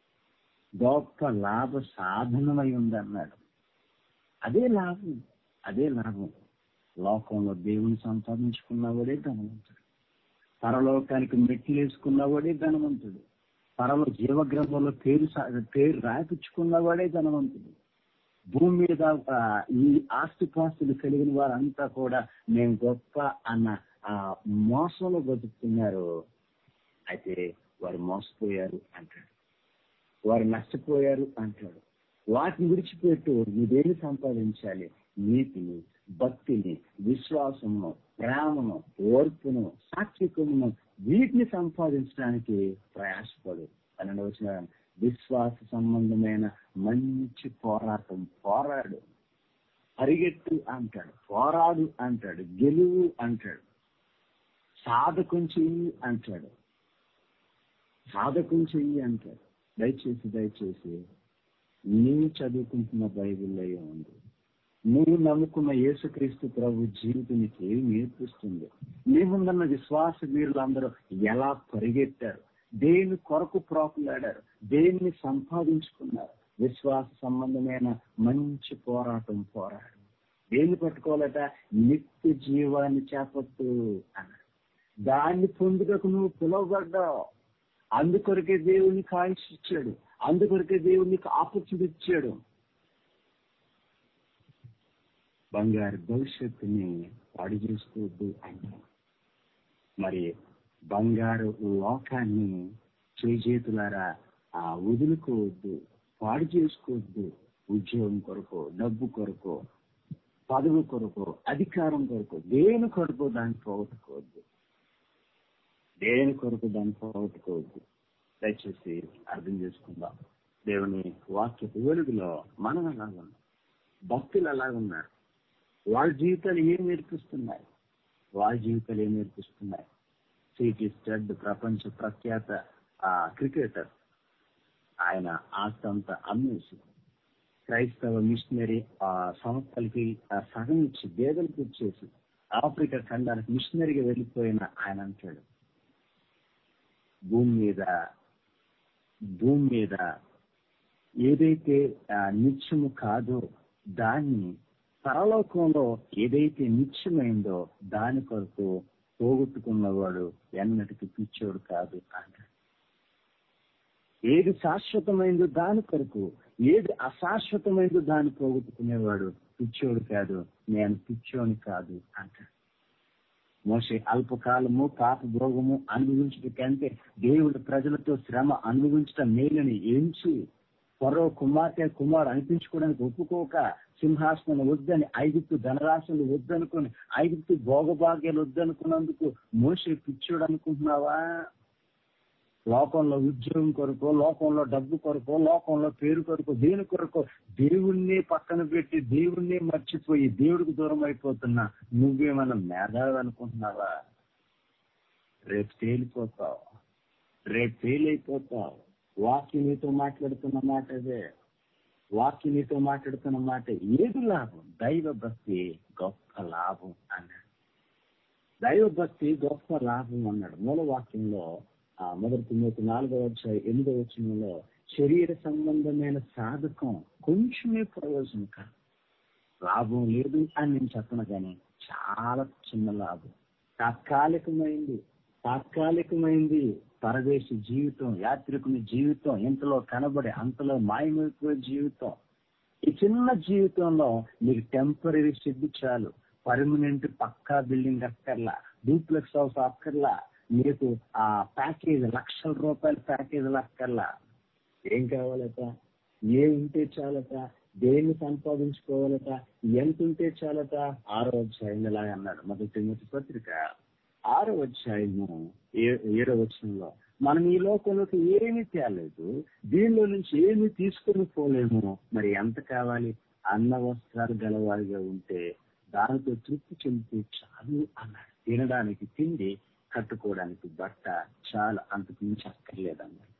గొప్ప లాభ సాధనమై ఉందన్నాడు అదే లాభం అదే లాభం లోకంలో దేవుని సంపాదించుకున్నవాడే ధనవంతుడు పరలోకానికి మెట్లు వేసుకున్నవాడే ధనవంతుడు పరలో జీవగ్రంథంలో పేరు సా- పేరు రాయించుకున్నవాడే ధనవంతుడు భూమి మీద ఆ, ఈ ఆస్తిపాస్తులు కలిగిన వారంతా కూడా మేము గొప్ప అన్న ఆ మోసంలో బతుకుతున్నారు అయితే వారు మోసపోయారు అంటాడు వారు నష్టపోయారు అంటాడు వాటిని విడిచిపెట్టు నువ్వేమి సంపాదించాలి నీతిని భక్తిని విశ్వాసమును ప్రేమను ఓర్పును సాత్వికమును వీటిని సంపాదించడానికి ప్రయాసపడు పన్నెండు వచ్చిన విశ్వాస సంబంధమైన మంచి పోరాటం పోరాడు పరిగెట్టు అంటాడు పోరాడు అంటాడు గెలువు అంటాడు సాధకం చెయ్యి అంటాడు సాధకం చెయ్యి అంటాడు దయచేసి దయచేసి నీవు చదువుకుంటున్న బైబిల్లో ఉంది నువ్వు నమ్ముకున్న యేసుక్రీస్తు ప్రభు జీవితం నీకు ఏమి నేర్పిస్తుంది నీ ముందున్న విశ్వాస వీరులందరూ ఎలా పరిగెత్తారు దేని కొరకు ప్రాకులాడారు దేన్ని సంపాదించుకున్నారు విశ్వాస సంబంధమైన మంచి పోరాటం పోరాడు దేన్ని పట్టుకోవాలట నిత్య జీవాన్ని చేపట్టు అన్నాడు దాన్ని పొందుటకు నువ్వు పిలువబడ్డావు అందుకొరకే దేవునికి కాయిన్స్ ఇచ్చాడు అందుకొరకే దేవునికి ఆపర్చునిటీ ఇచ్చాడు బంగారు భవిష్యత్తుని పాడు చేసుకోవద్దు అంటే మరి బంగారు లోకాన్ని చేతులారా ఆ వదులుకోవద్దు పాడు చేసుకోవద్దు ఉద్యోగం కొరకు డబ్బు కొరకు పదవి కొరకు అధికారం కొరకు దేని కొరకు దాన్ని పోగొట్టుకోవద్దు దేని కొరకు దాన్ని పోగొట్టుకోవద్దు దయచేసి అర్థం చేసుకుందాం దేవుని వాక్య వెలుగులో మనం ఎలాగున్నాం భక్తులు ఎలాగున్నారు వాళ్ళ జీవితాలు ఏం నేర్పిస్తున్నాయి వాళ్ళ జీవితాలు ఏం నేర్పిస్తున్నాయి సిటీ స్టడ్ ప్రపంచ ప్రఖ్యాత ఆ క్రికెటర్ ఆయన ఆస్తంతా అమ్మేసి క్రైస్తవ మిషనరీ ఆ సంస్థలకి ఆ సగం ఇచ్చి పేదలకు ఇచ్చేసి ఆఫ్రికా ఖండానికి మిషనరీగా వెళ్ళిపోయిన ఆయన అంటాడు భూమి మీద భూమి మీద ఏదైతే ఆ, నిత్యము కాదో దాన్ని పరలోకంలో ఏదైతే నిత్యమైందో దాని కొరకు పోగొట్టుకున్నవాడు ఎన్నటికి పిచ్చోడు కాదు అంటాడు ఏది శాశ్వతమైందో దాని కొరకు ఏది అశాశ్వతమైందో దాన్ని పోగొట్టుకునేవాడు పిచ్చోడు కాదు నేను పిచ్చోని కాదు అంటాడు మోసే అల్పకాలము పాప భోగము అనుభవించడం కంటే దేవుడు ప్రజలతో శ్రమ అనుభవించడం మేలని ఎంచి పొరవ కుమార్తె కుమారు అనిపించుకోవడానికి ఒప్పుకోక సింహాసనం వద్దని ఐగుప్తు ధనరాశులు వద్దనుకుని ఐగుప్తు భోగభాగ్యాలు వద్దనుకున్నందుకు మోసే పిచ్చోడు అనుకుంటున్నావా లోకంలో ఉద్యోగం కొరకు లోకంలో డబ్బు కొరకు లోకంలో పేరు కొరకు దేని కొరకు దేవుణ్ణి పక్కన పెట్టి దేవుణ్ణి మర్చిపోయి దేవుడికి దూరం అయిపోతున్నా నువ్వేమన్నా మేధావి అనుకుంటున్నావా రేపు తేలిపోతావు రేపు ఫెయిల్ అయిపోతావు వాక్యం నీతో మాట్లాడుతున్న మాట అదే వాక్యం నీతో మాట్లాడుతున్న మాట ఏది లాభం దైవ భక్తి గొప్ప లాభం అన్నాడు దైవ భక్తి గొప్ప లాభం అన్నాడు మూల వాక్యంలో ఆ మొదటి తిమ్మతి నాలుగో వచ్చాయి ఎనిమిదో వచ్చినంలో శరీర సంబంధమైన సాధకం కొంచెమే ప్రయోజనకరం లాభం లేదు అని నేను చెప్పను కానీ చాలా చిన్న లాభం తాత్కాలికమైంది తాత్కాలికమైంది పరదేశి జీవితం యాత్రికుని జీవితం ఇంతలో కనబడే అంతలో మాయమైపోయే జీవితం ఈ చిన్న జీవితంలో మీకు టెంపరీ షెడ్ చాలు పర్మనెంట్ పక్కా బిల్డింగ్ అక్కర్లా డూప్లెక్స్ హౌస్ అక్కర్లా మీకు ఆ ప్యాకేజ్ లక్షల రూపాయల ప్యాకేజ్ అక్కర్లా ఏం కావాలట ఏ ఉంటే చాలట దేన్ని సంపాదించుకోవాలట ఎంత ఉంటే చాలట ఆరో అధ్యాయం ఇలా అన్నాడు మొదటి తిమ్మతి పత్రిక ఆరో అధ్యాయము ఏ- ఏడో వచనంలో మనం ఈ లోకంలోకి ఏమీ తేలేదు దీనిలో నుంచి ఏమీ తీసుకొని పోలేము మరి ఎంత కావాలి అన్న వస్త్రాలు గలవారిగా ఉంటే దానితో తృప్తి చెందితే చాలు అన్నాడు తినడానికి తిండి కట్టుకోవడానికి బట్ట చాలు అంతకు మించి అక్కర్లేదన్నాడు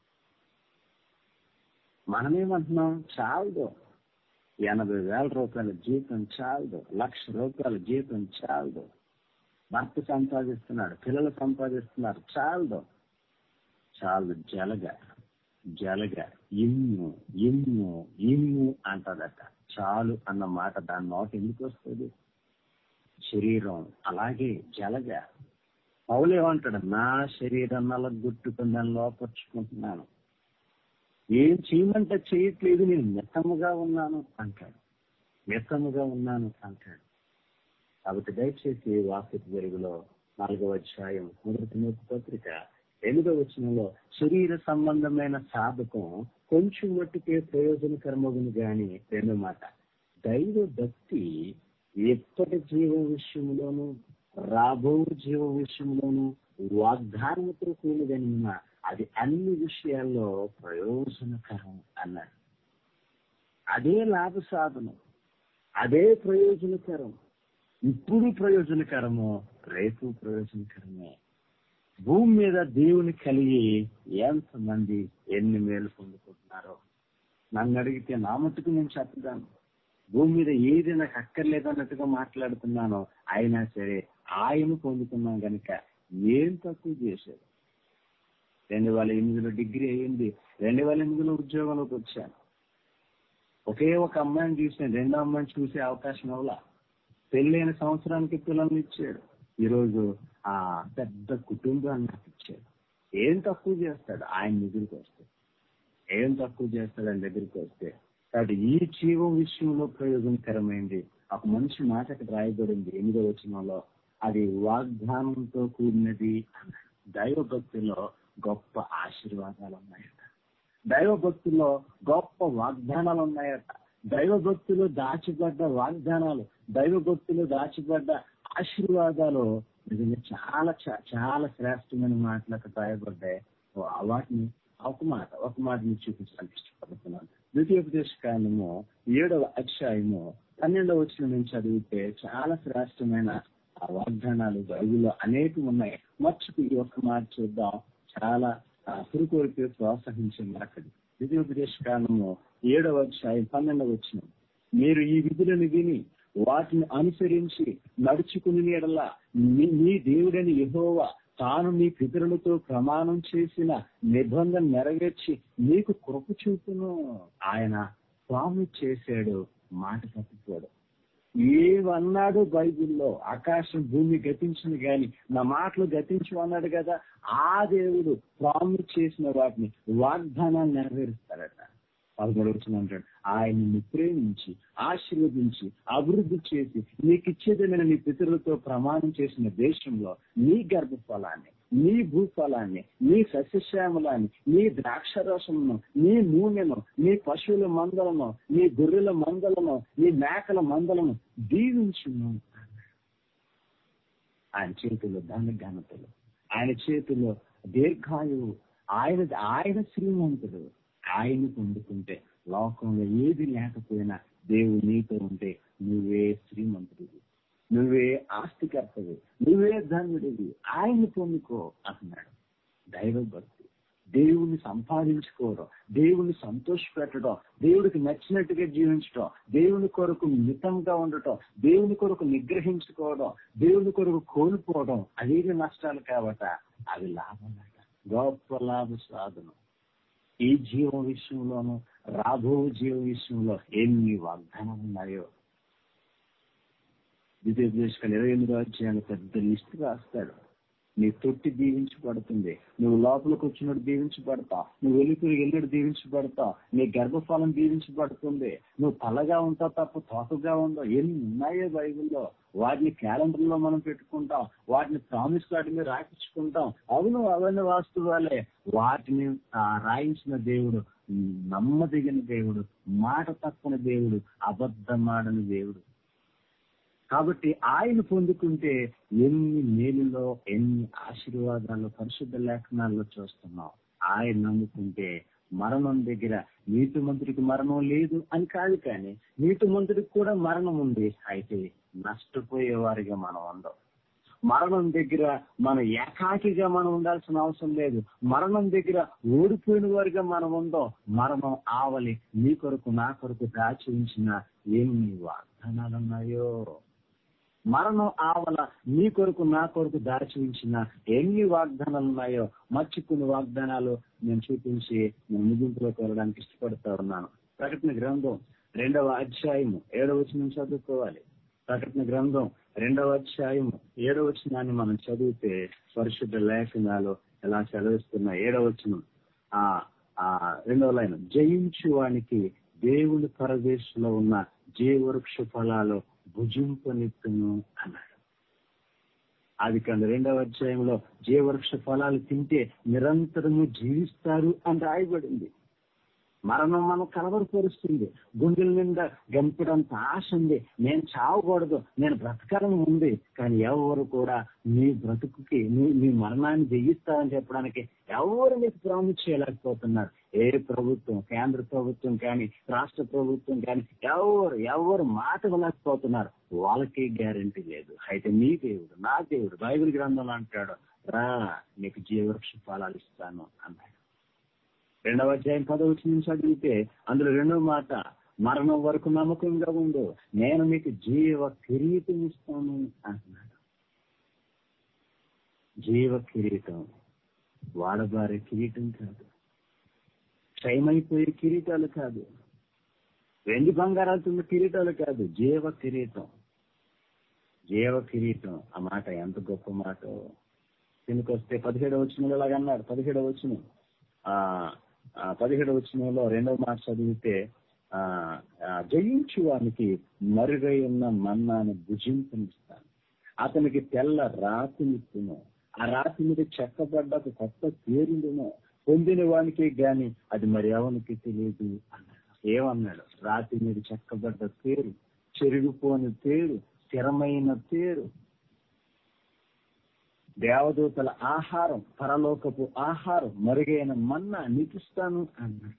మనమేమంటున్నాం చాలదు ఎనభై వేల రూపాయల జీతం చాలదు లక్ష రూపాయల జీతం చాలదు భర్త సంపాదిస్తున్నాడు పిల్లలు సంపాదిస్తున్నారు చాలదు చాలు జలగ జలగ ఇమ్ము ఇమ్ము ఇమ్ము అంటదట చాలు అన్న మాట దాని నోట ఎందుకు వస్తుంది శరీరం అలాగే జలగ పౌలేమంటాడు నా శరీరం నలగొట్టుకుని దాన్ని లోపరుచుకుంటున్నాను ఏం చేయమంటే చేయట్లేదు నేను మితముగా ఉన్నాను అంటాడు మితముగా ఉన్నాను అంటాడు కాబట్టి దయచేసి వాక్య వెలుగులో నాలుగవ అధ్యాయం మొదటి మూర్తి పత్రిక ఎనిమిదవ వచనంలో శరీర సంబంధమైన సాధకం కొంచెం మట్టుకే ప్రయోజనకరమగును గాని రెండో మాట దైవ భక్తి ఎప్పటి జీవం విషయంలోనూ రాబో జీవ విషయంలోనూ వాగ్దానముతో కూడిన అది అన్ని విషయాల్లో ప్రయోజనకరం అన్నాడు అదే లాభ సాధనం అదే ప్రయోజనకరం ఇప్పుడు ప్రయోజనకరము రేపు ప్రయోజనకరమే భూమి మీద దేవుని కలిగి ఎంతమంది ఎన్ని మేలు పొందుకుంటున్నారో నన్ను అడిగితే నా మట్టుకు నేను చెప్పగాను భూమి మీద ఏది నాకు అక్కర్లేదు అన్నట్టుగా మాట్లాడుతున్నానో అయినా సరే ఆయన పొందుకున్నాం గనుక ఏం తక్కువ చేశాడు రెండు వేల ఎనిమిదిలో డిగ్రీ అయ్యింది రెండు వేల ఎనిమిదిలో ఉద్యోగంలోకి వచ్చాను ఒకే ఒక అమ్మాయిని చూసాను రెండో అమ్మాయిని చూసే అవకాశం అవలా పెళ్ళైన సంవత్సరానికి పిల్లల్ని ఇచ్చాడు ఈరోజు ఆ పెద్ద కుటుంబాన్ని నాకు ఇచ్చాడు ఏం తక్కువ చేస్తాడు ఆయన దగ్గరికి వస్తే ఏం తక్కువ చేస్తాడు ఆయన దగ్గరికి వస్తే కాబట్టి ఈ జీవం విషయంలో ప్రయోజనకరమైంది ఒక మనిషి మాట అక్కడ రాయబడింది ఎనిమిదో వచనంలో అది వాగ్దానంతో కూడినది అన్నాడు దైవ భక్తిలో గొప్ప ఆశీర్వాదాలు ఉన్నాయట దైవ భక్తిలో గొప్ప వాగ్దానాలు ఉన్నాయట దైవ భక్తిలో దాచిపడ్డ వాగ్దానాలు దైవ భక్తిలో దాచిపడ్డ ఆశీర్వాదాలు నిజంగా చాలా చా- చాలా శ్రేష్టమైన మాటలు అక్కడ రాయబడ్డాయి ఓ, వాటిని ఒక మాట ఒక మాట మీకు చూపించడానికి ఇష్టపడుతున్నాను ద్వితీయోపదేశ కాండము ఏడవ అధ్యాయము పన్నెండవ వచ్చిన నుంచి చదివితే చాలా శ్రేష్టమైన ఆ వాగ్దానాలు బైబిల్లో అనేకం ఉన్నాయి మర్చిపోయి ఈ ఒక్క మాట చూద్దాం చాలా పురుకోరిపై ప్రోత్సహించే మాటది ద్వితీయోపదేశ కాండము ఏడవ అధ్యాయం పన్నెండవ వచ్చిన మీరు ఈ విధులను విని వాటిని అనుసరించి నడుచుకుని ఎడల మీ మీ దేవుడని యెహోవా తాను మీ పితరులతో ప్రమాణం చేసిన నిబంధన నెరవేర్చి మీకు కృప చూపును ఆయన ప్రామిస్ చేశాడు మాట తప్పిపోడు ఏమన్నాడు బైబిల్లో ఆకాశం భూమి గతించింది గాని నా మాటలు గతించు అన్నాడు కదా ఆ దేవుడు ప్రామిస్ చేసిన వాటిని వాగ్దానాన్ని నెరవేరుస్తాడట పదమూడు వచ్చిన అంటాడు ఆయన్ని ప్రేమించి ఆశీర్వదించి అభివృద్ధి చేసి నీకు ఇచ్చేదైన నీ పితరులతో ప్రమాణం చేసిన దేశంలో నీ గర్భఫలాన్ని నీ భూఫలాన్ని నీ సస్యశ్యామలాన్ని నీ ద్రాక్షరసమును నీ నూనెను నీ పశువుల మందలను నీ గొర్రెల మందలను నీ మేకల మందలను దీవించును ఆయన చేతుల్లో ధన ఘనతలు ఆయన చేతుల్లో దీర్ఘాయువు ఆయన ఆయన శ్రీమంతుడు ఆయన పొందుకుంటే లోకంలో ఏది లేకపోయినా దేవుడు నీతో ఉంటే నువ్వే శ్రీమంతుడివి నువ్వే ఆస్తికర్తవి నువ్వే ధన్యుడివి ఆయన్ని పొందుకో అంటున్నాడు దైవ భక్తి దేవుణ్ణి సంపాదించుకోవడం దేవుణ్ణి సంతోష పెట్టడం దేవుడికి నచ్చినట్టుగా జీవించడం దేవుని కొరకు మితంగా ఉండటం దేవుని కొరకు నిగ్రహించుకోవడం దేవుని కొరకు కోల్పోవడం అవేవి నష్టాలు కాబట్ట అవి లాభాలట గొప్ప లాభ సాధనం ఈ జీవం విషయంలోనూ రాబో జీవం విషయంలో ఎన్ని వాగ్దానాలు ఉన్నాయో ద్వితీయోపదేశకాలు ఇరవై ఎనిమిదో అధ్యాయంలో పెద్ద లిస్ట్ రాస్తాడు నీ తొట్టి దీవించబడుతుంది నువ్వు లోపలికి వచ్చినట్టు దీవించబడతావు నువ్వు వెలుగురికి వెళ్ళినట్టు దీవించబడతావు నీ గర్భఫలం దీవించబడుతుంది నువ్వు తలగా ఉంటావు తప్ప తోకగా ఉండవు ఎన్ని ఉన్నాయో బైబిల్లో వాటిని క్యాలెండర్ లో మనం పెట్టుకుంటాం వాటిని ప్రామిస్ కార్డు మీద రాయించుకుంటాం అవును అవన్నీ వాస్తవాలే వాటిని ఆ, రాయించిన దేవుడు నమ్మదగిన దేవుడు మాట తప్పని దేవుడు అబద్ధమాడని దేవుడు కాబట్టి ఆయన పొందుకుంటే ఎన్ని మేలులో ఎన్ని ఆశీర్వాదాలు పరిశుద్ధ లేఖనాల్లో చూస్తున్నాం ఆయన నమ్ముకుంటే మరణం దగ్గర నీతి మంత్రికి మరణం లేదు అని కాదు కానీ నీతి మంత్రికి కూడా మరణం ఉంది అయితే నష్టపోయే వారిగా మనం ఉందాం మరణం దగ్గర మనం ఏకాకిగా మనం ఉండాల్సిన అవసరం లేదు మరణం దగ్గర ఓడిపోయిన వారిగా మనం ఉందాం మరణం ఆవలి నీ కొరకు నా కొరకు దాచి ఉంచిన ఎన్ని వాగ్దానాలు ఉన్నాయో మరణం ఆవల నీ కొరకు నా కొరకు దాచి ఉంచిన ఎన్ని వాగ్దానాలు ఉన్నాయో మర్చిపోయిన వాగ్దానాలు నేను చూపించి నేను ముగింపులోకి వెళ్ళడానికి ఇష్టపడుతూ ఉన్నాను ప్రకటన గ్రంథం రెండవ అధ్యాయము ఏడవ వచనం చదువుకోవాలి ప్రకటన గ్రంథం రెండవ అధ్యాయము ఏడవ వచనాన్ని మనం చదివితే పరిశుద్ధ లేఖనాలు ఎలా చదివిస్తున్నా ఏడవ వచనం ఆ ఆ రెండవ లైన్ జయించు వానికి దేవుని పరదేశంలో ఉన్న జీవవృక్ష ఫలాలు భుజింపనిత్తును అన్నాడు అది కాదు రెండవ అధ్యాయంలో జీవవృక్ష ఫలాలు తింటే నిరంతరము జీవిస్తారు అని రాయబడింది మరణం మనం కలవరపరుస్తుంది గుండెల నిండా గంపిడంత ఆశ ఉంది నేను చావకూడదు నేను బ్రతకాలని ఉంది కానీ ఎవరు కూడా నీ బ్రతుకుకి నీ నీ మరణాన్ని జయిస్తారని చెప్పడానికి ఎవరు నీకు ప్రామిస్ చేయలేకపోతున్నారు ఏ ప్రభుత్వం కేంద్ర ప్రభుత్వం కానీ రాష్ట్ర ప్రభుత్వం కానీ ఎవరు ఎవరు మాట వినకపోతున్నారు వాళ్ళకి గ్యారంటీ లేదు అయితే నీ దేవుడు నా దేవుడు బైబిల్ గ్రంథంలో అంటాడు రా నీకు జీవవృక్ష ఫలాలు ఇస్తాను అన్నాడు రెండవ అధ్యాయం పదవచ్చు నుంచి చదివితే అందులో రెండవ మాట మరణం వరకు నమ్మకంగా ఉండు నేను మీకు జీవ కిరీటం ఇస్తాను అంటున్నాడు జీవ కిరీటం వాడబారే కిరీటం కాదు క్షయమైపోయే కిరీటాలు కాదు వెండి బంగారాలతో కిరీటాలు కాదు జీవ కిరీటం జీవ కిరీటం ఆ మాట ఎంత గొప్ప మాట దీనికొస్తే పదిహేడవ వచ్చిన ఇలాగ అన్నాడు పదిహేడవ వచ్చిన ఆ పదిహేడవ వచ్చినలో రెండవ మాట చదివితే ఆ జయించు వానికి మరుగై ఉన్న మన్నాను భుజింపనిస్తాను అతనికి తెల్ల రాతినిస్తును ఆ రాతి మీద చెక్కబడ్డ ఒక కొత్త పేరుండును పొందిన వానికి గాని అది మరి ఎవరికి తెలియదు అన్నాడు ఏమన్నాడు రాతి మీద చెక్కబడ్డ పేరు చెరిగిపోని పేరు స్థిరమైన పేరు దేవదూతల ఆహారం పరలోకపు ఆహారం మరుగైన మన్నా నీకిస్తాను అన్నాడు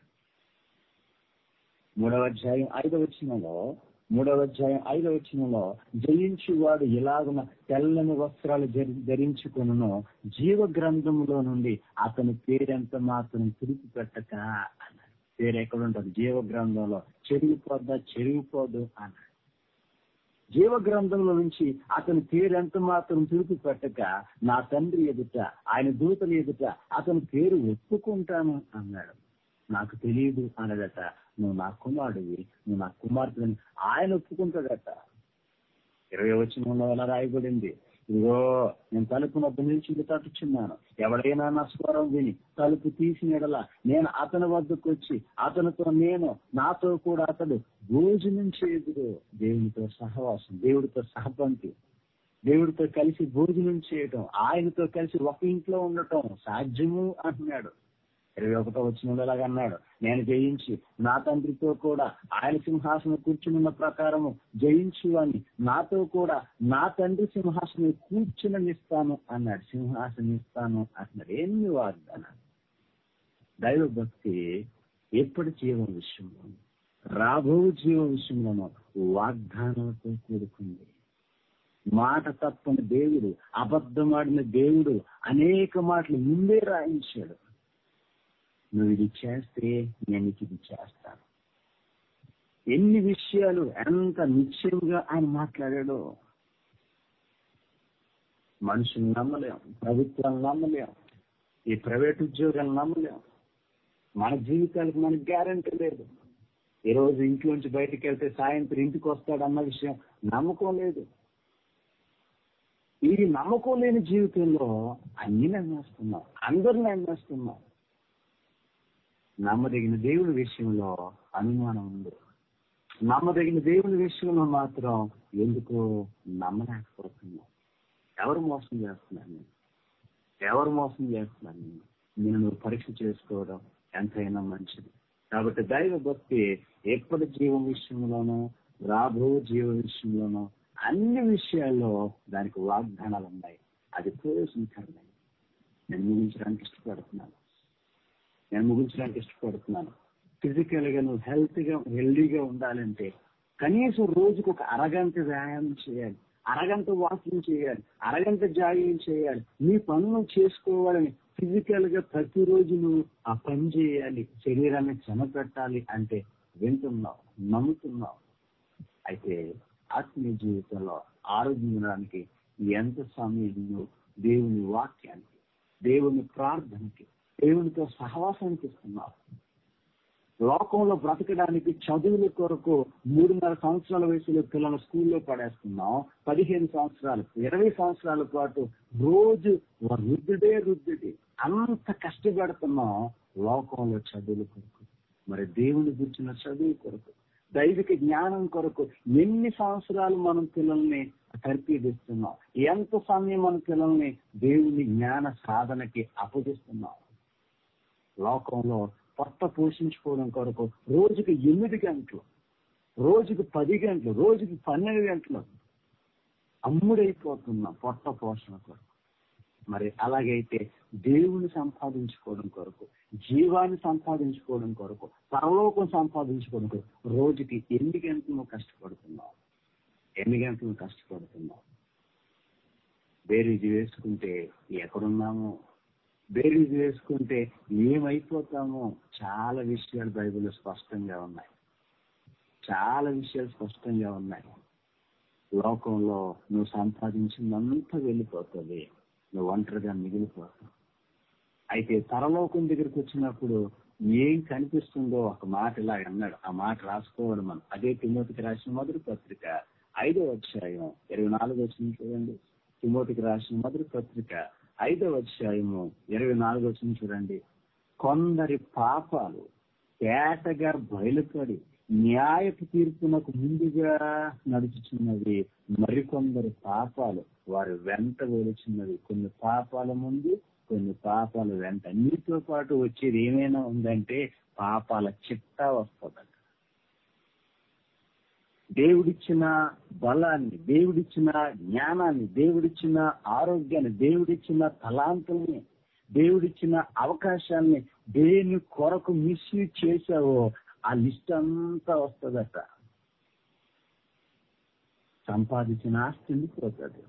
మూడవ అధ్యాయం ఐదవ వచ్చినలో మూడవ అధ్యాయం ఐదవ వచ్చినలో జయించు వాడు ఇలాగున తెల్లని వస్త్రాలు ధరించుకును జీవ గ్రంథములో నుండి అతని పేరెంత మాత్రం తిరిగి పెట్టక అన్నాడు పేరు ఎక్కడ ఉంటుంది జీవ గ్రంథంలో చెరిగిపోద్దా చెరిగిపోదు అన్నాడు జీవ గ్రంథంలో నుంచి అతని పేరు ఎంత మాత్రం తిరిగి పెట్టక నా తండ్రి ఎదుట ఆయన దూతల ఎదుట అతని పేరు ఒప్పుకుంటాను అన్నాడు నాకు తెలియదు అన్నదట నువ్వు నా కుమారుడివి నువ్వు నా కుమార్తెని ఆయన ఒప్పుకుంటాడట ఇరవై వచ్చిన అలా రాయబడింది ఇదిగో నేను తలుపు నొప్ప నిలిచి తట్టుచున్నాను ఎవడైనా నా స్వరం విని తలుపు తీసినడలా నేను అతని వద్దకు వచ్చి అతనితో నేను నాతో కూడా అతడు భోజనం చేయదురు దేవునితో సహవాసం దేవుడితో సహపంతి దేవుడితో కలిసి భోజనం చేయటం ఆయనతో కలిసి ఒక ఇంట్లో ఉండటం సాధ్యము అంటున్నాడు ఇరవై ఒకటో వచ్చిన అన్నాడు నేను జయించి నా తండ్రితో కూడా ఆయన సింహాసనం కూర్చున్న ప్రకారము జయించు అని నాతో కూడా నా తండ్రి సింహాసనం కూర్చుననిస్తాను అన్నాడు సింహాసనం ఇస్తాను అంటున్నాడు ఎన్ని వాగ్దానాలు దైవ భక్తి ఎప్పటి జీవం విషయంలో రాబో జీవం విషయంలోనూ వాగ్దానాలతో కూడుకుంది మాట తప్పని దేవుడు అబద్ధమాడిన దేవుడు అనేక మాటలు ముందే రాయించాడు నువ్వు ఇది చేస్తే నేను నీకు ఇది చేస్తాను ఎన్ని విషయాలు ఎంత నిశ్చయంగా ఆయన మాట్లాడాడో మనుషులు నమ్మలేం ప్రభుత్వాలు నమ్మలేం ఈ ప్రైవేట్ ఉద్యోగాలు నమ్మలేం మన జీవితాలకు మనకు గ్యారంటీ లేదు ఈ రోజు ఇంట్లోంచి బయటకు వెళ్తే సాయంత్రం ఇంటికి వస్తాడు అన్న విషయం నమ్మకం లేదు ఈ నమ్మకం లేని జీవితంలో అన్ని నమ్మేస్తున్నాం అందరిని నమ్మేస్తున్నాం నమ్మదగిన దేవుని విషయంలో అనుమానం ఉంది నమ్మదగిన దేవుని విషయంలో మాత్రం ఎందుకో నమ్మలేకపోతున్నాం ఎవరు మోసం చేస్తున్నారు నేను ఎవరు మోసం చేస్తున్నారు నేను నేను నువ్వు పరీక్ష చేసుకోవడం ఎంతైనా మంచిది కాబట్టి దైవ భక్తి ఎప్పటి జీవం విషయంలోనూ రాబో జీవ విషయంలోనూ అన్ని విషయాల్లో దానికి వాగ్దానాలు ఉన్నాయి అది ప్రయోజనకరమైనది నేను ముగించడానికి ఇష్టపడుతున్నాను నేను ముగించడానికి ఇష్టపడుతున్నాను ఫిజికల్ గా నువ్వు హెల్త్ గా హెల్దీగా ఉండాలంటే కనీసం రోజుకు ఒక అరగంట వ్యాయామం చేయాలి అరగంట వాకింగ్ చేయాలి అరగంట జాగింగ్ చేయాలి నీ పనులు చేసుకోవాలని ఫిజికల్ గా ప్రతిరోజు నువ్వు ఆ పని చేయాలి శరీరాన్ని చెమపెట్టాలి అంటే వింటున్నావు నమ్ముతున్నావు అయితే ఆత్మీయ జీవితంలో ఆరోగ్యం ఉండడానికి ఎంత సమయం నువ్వు దేవుని వాక్యానికి దేవుని ప్రార్థనకి దేవునితో సహవాసానికి ఇస్తున్నావు లోకంలో బ్రతకడానికి చదువుల కొరకు మూడున్నర సంవత్సరాల వయసులో పిల్లలు స్కూల్లో పడేస్తున్నాం పదిహేను సంవత్సరాలు ఇరవై సంవత్సరాల పాటు రోజు రుద్దుడే రుద్దుడే అంత కష్టపడుతున్నాం లోకంలో చదువుల కొరకు మరి దేవుని గురించిన చదువు కొరకు దైవిక జ్ఞానం కొరకు ఎన్ని సంవత్సరాలు మనం పిల్లల్ని తర్పీదిస్తున్నాం ఎంత సమయం మన పిల్లల్ని దేవుని జ్ఞాన సాధనకి అప్పగిస్తున్నాం లోకంలో పొట్ట పోషించుకోవడం కొరకు రోజుకి ఎనిమిది గంటలు రోజుకి పది గంటలు రోజుకి పన్నెండు గంటలు అమ్ముడైపోతున్నాం పొట్ట పోషణ కొరకు మరి అలాగైతే దేవుని సంపాదించుకోవడం కొరకు జీవాన్ని సంపాదించుకోవడం కొరకు పరలోకం సంపాదించుకోవడం కొరకు రోజుకి ఎన్ని గంటలు నువ్వు కష్టపడుతున్నావు ఎన్ని గంటలు నువ్వు కష్టపడుతున్నావు బేరీజు వేసుకుంటే ఎక్కడున్నాము బేరీజ్ వేసుకుంటే ఏమైపోతామో చాలా విషయాలు బైబిల్లో స్పష్టంగా ఉన్నాయి చాలా విషయాలు స్పష్టంగా ఉన్నాయి లోకంలో నువ్వు సంపాదించిందంతా వెళ్ళిపోతుంది నువ్వు ఒంటరిగా మిగిలిపోతావు అయితే పరలోకం దగ్గరికి వచ్చినప్పుడు ఏం కనిపిస్తుందో ఒక మాట ఇలా అన్నాడు ఆ మాట రాసుకోవడం మనం అదే తిమోతికి రాసిన మొదటి పత్రిక ఐదో అధ్యాయం ఇరవై నాలుగు వచ్చిన చూడండి తిమోతికి రాసిన మొదటి పత్రిక ఐదో అధ్యాయము ఇరవై నాలుగు వచ్చిన చూడండి కొందరి పాపాలు తేటగా బయలుపడి న్యాయపు తీర్పునకు ముందుగా నడుచుచున్నవి మరికొందరు పాపాలు వారి వెంట వెలుచున్నవి కొన్ని పాపాల ముందు కొన్ని పాపాల వెంట నీతో పాటు వచ్చేది ఏమైనా ఉందంటే పాపాల చిట్టా వస్తుందంట దేవుడిచ్చిన బలాన్ని దేవుడిచ్చిన జ్ఞానాన్ని దేవుడిచ్చిన ఆరోగ్యాన్ని దేవుడిచ్చిన తలాంతుల్ని దేవుడిచ్చిన అవకాశాన్ని దేని కొరకు మిస్యూజ్ చేశావో ఆ లిస్ట్ అంతా వస్తుందట సంపాదించిన ఆస్తి ఉండిపోతుంది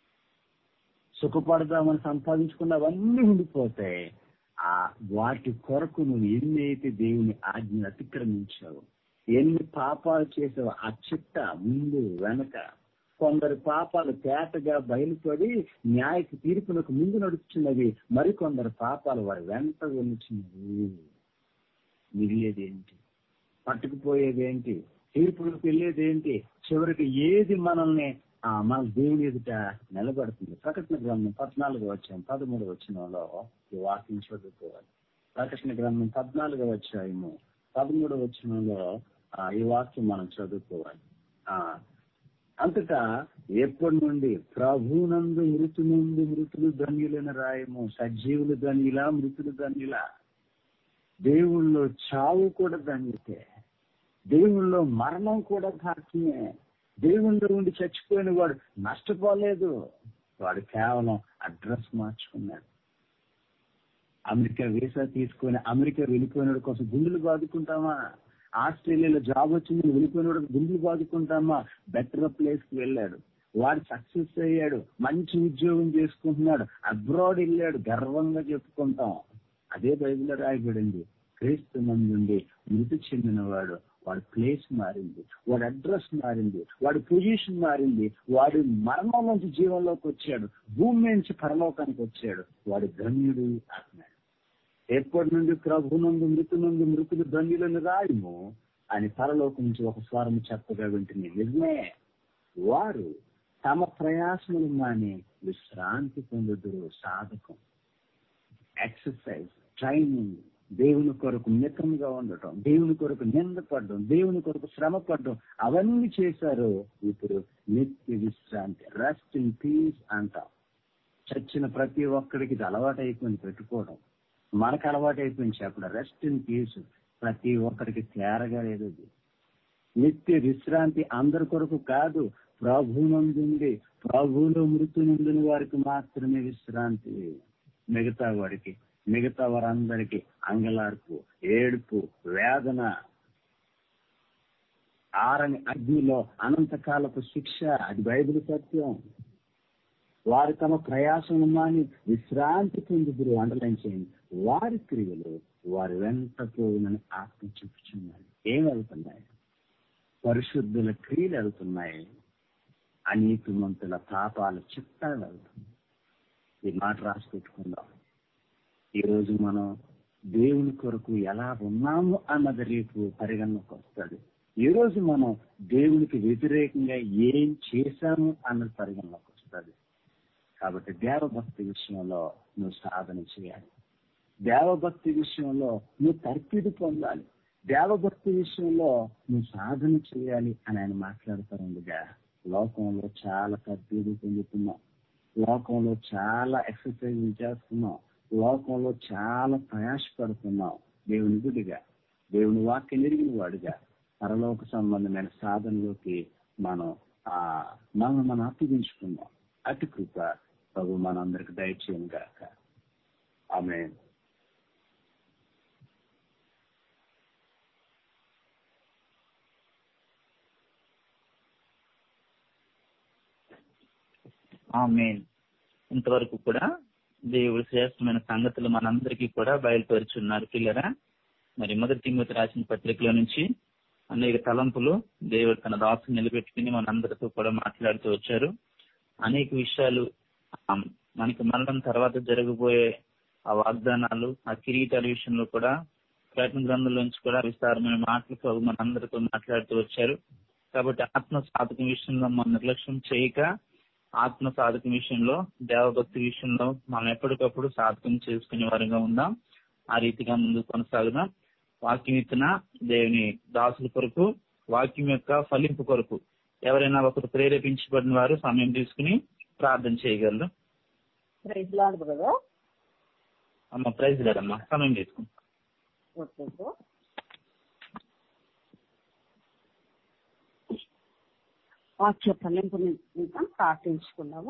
సుఖపడదామని సంపాదించుకున్నవన్నీ ఉండిపోతాయి ఆ వాటి కొరకు నువ్వు ఎన్ని అయితే దేవుని ఆజ్ఞ అతిక్రమించావు ఎన్ని పాపాలు చేసావు ఆ చిట్ట ముందు వెనక కొందరు పాపాలు తేటగా బయలుపడి న్యాయకు తీర్పునకు ముందు నడుపుచున్నవి మరికొందరు పాపాలు వారి వెంట వెళ్ళుచున్నవి మిగిలేది ఏంటి పట్టుకుపోయేది ఏంటి తీర్పులకు వెళ్ళేది ఏంటి చివరికి ఏది మనల్ని ఆ మన దేవుని ఎదుట నిలబడుతుంది ప్రకటన గ్రంథం పద్నాలుగు వచ్చాం పదమూడు వచ్చినలో ఈ వాక్యం చదువుకోవాలి ప్రకటన గ్రంథం పద్నాలుగు వచ్చాయము పదమూడు వచ్చినలో ఈ వాక్యం మనం చదువుకోవాలి ఆ అంతటా ఎప్పటి నుండి ప్రభునందు మృతు నుండి మృతులు ధన్యులని రాయము సజీవులు ధన్యులా మృతులు ధన్యులా దేవుళ్ళలో చావు కూడా ధన్యతే దేవుళ్ళలో మరణం కూడా భాగ్యమే దేవుళ్ళలో ఉండి చచ్చిపోయిన వాడు నష్టపోలేదు వాడు కేవలం అడ్రస్ మార్చుకున్నాడు అమెరికా వీసా తీసుకొని అమెరికా వెళ్ళిపోయినాడు కోసం గుండెలు బాదుకుంటామా ఆస్ట్రేలియాలో జాబ్ వచ్చింది వెళ్ళిపోయినాడు గుండెలు బాదుకుంటామా బెటర్ ప్లేస్ కి వెళ్ళాడు వాడు సక్సెస్ అయ్యాడు మంచి ఉద్యోగం చేసుకుంటున్నాడు అబ్రాడ్ వెళ్ళాడు గర్వంగా చెప్పుకుంటాం అదే బైబిల్లో రాయబడింది క్రీస్తు నుండి మృతి చెందినవాడు వాడి ప్లేస్ మారింది వాడి అడ్రస్ మారింది వాడి పొజిషన్ మారింది వాడి మరణం నుంచి జీవంలోకి వచ్చాడు భూమి నుంచి పరలోకానికి వచ్చాడు వాడు ధన్యుడు అంటున్నాడు ఎప్పటి నుండి ప్రభు నుండి మృతు నుండి మృతులు ధన్యులను రాయము అని పరలోకం నుంచి ఒక స్వరం చెప్పగా వింటుంది నిజమే వారు తమ ప్రయాసములు మాని విశ్రాంతి పొందుదురు సాధకం ఎక్సర్సైజ్ ట్రైనింగ్ దేవుని కొరకు మితంగా ఉండటం దేవుని కొరకు నిందపడడం దేవుని కొరకు శ్రమ పడడం అవన్నీ చేశారు ఇప్పుడు నిత్య విశ్రాంతి రెస్ట్ ఇన్ పీస్ అంటాం చచ్చిన ప్రతి ఒక్కడికి ఇది అలవాటు అయిపోయింది పెట్టుకోవడం మనకు అలవాటు అయిపోయింది చెప్పడం రెస్ట్ ఇన్ పీస్ ప్రతి ఒక్కరికి తేరగా లేదు అది. నిత్య విశ్రాంతి అందరి కొరకు కాదు ప్రభునందుండి ప్రభువులో మృతి నుండిన వారికి మాత్రమే విశ్రాంతి మిగతా వాడికి మిగతా వారందరికీ అంగలార్పు ఏడుపు వేదన ఆరని అగ్నిలో అనంతకాలపు శిక్ష అది బైబిల్ సత్యం వారు తమ ప్రయాసం మాని విశ్రాంతి పొందుదురు అండర్లైన్ చేయండి వారి క్రియలు వారి వెంట పోవునని ఆత్మ చూపుచున్నాయి ఏం వెళ్తున్నాయి పరిశుద్ధుల క్రియలు వెళ్తున్నాయి అనీతిమంతుల పాపాల చిట్టా వెళ్తుంది ఈ మాట రాసి పెట్టుకుందాం ఈ రోజు మనం దేవుని కొరకు ఎలా ఉన్నాము అన్నది రేపు పరిగణలోకి వస్తుంది ఈ రోజు మనం దేవునికి వ్యతిరేకంగా ఏం చేశాము అన్నది పరిగణలోకి వస్తుంది కాబట్టి దేవభక్తి విషయంలో నువ్వు సాధన చేయాలి దేవభక్తి విషయంలో నువ్వు తర్పిది పొందాలి దేవభక్తి విషయంలో నువ్వు సాధన చేయాలి అని ఆయన మాట్లాడుతూ ఉండగా లోకంలో చాలా తర్పిది పొందుతున్నాం లోకంలో చాలా ఎక్సర్సైజ్ చేస్తున్నాం లోకంలో చాలా ప్రయాసపడుతున్నాం దేవుని గుడిగా దేవుని వాక్యం ఎరిగిన వాడిగా పరలోక సంబంధమైన సాధనలోకి మనం ఆ మనం మనం అప్పగించుకుందాం అటు కృప ప్రభు మనందరికి దయచేయను గాక ఆమె ఆమె ఇంతవరకు కూడా దేవుడు శ్రేష్టమైన సంగతులు మనందరికీ కూడా బయలుపరుచున్నారు పిల్లరా మరి మొదటి తిమ్మతి రాసిన పత్రికలో నుంచి అనేక తలంపులు దేవుడు తన దాసు నిలబెట్టుకుని మనందరితో కూడా మాట్లాడుతూ వచ్చారు అనేక విషయాలు ఆ, మనకి మరణం తర్వాత జరగబోయే ఆ వాగ్దానాలు ఆ కిరీటాల విషయంలో కూడా ప్రయత్న గ్రంథంలోంచి కూడా విస్తారమైన మాటలతో మనందరితో మాట్లాడుతూ వచ్చారు కాబట్టి ఆత్మ సాధకం విషయంలో మనం నిర్లక్ష్యం చేయక ఆత్మ సాధకం విషయంలో దేవభక్తి విషయంలో మనం ఎప్పటికప్పుడు సాధకం చేసుకునే వారిగా ఉందాం ఆ రీతిగా ముందుకు కొనసాగుదాం వాక్యం ఇచ్చిన దేవుని దాసుల కొరకు వాక్యం యొక్క ఫలింపు కొరకు ఎవరైనా ఒకరు ప్రేరేపించబడిన వారు సమయం తీసుకుని ప్రార్థన చేయగలరు ప్రైజ్ లాడ్ బ్రదర్ అమ్మ ప్రైజ్ లేదమ్మా సమయం తీసుకుని ఓకే సార్ వాక్య ఫలింపుని ఇంకా ప్రార్థించుకున్నాము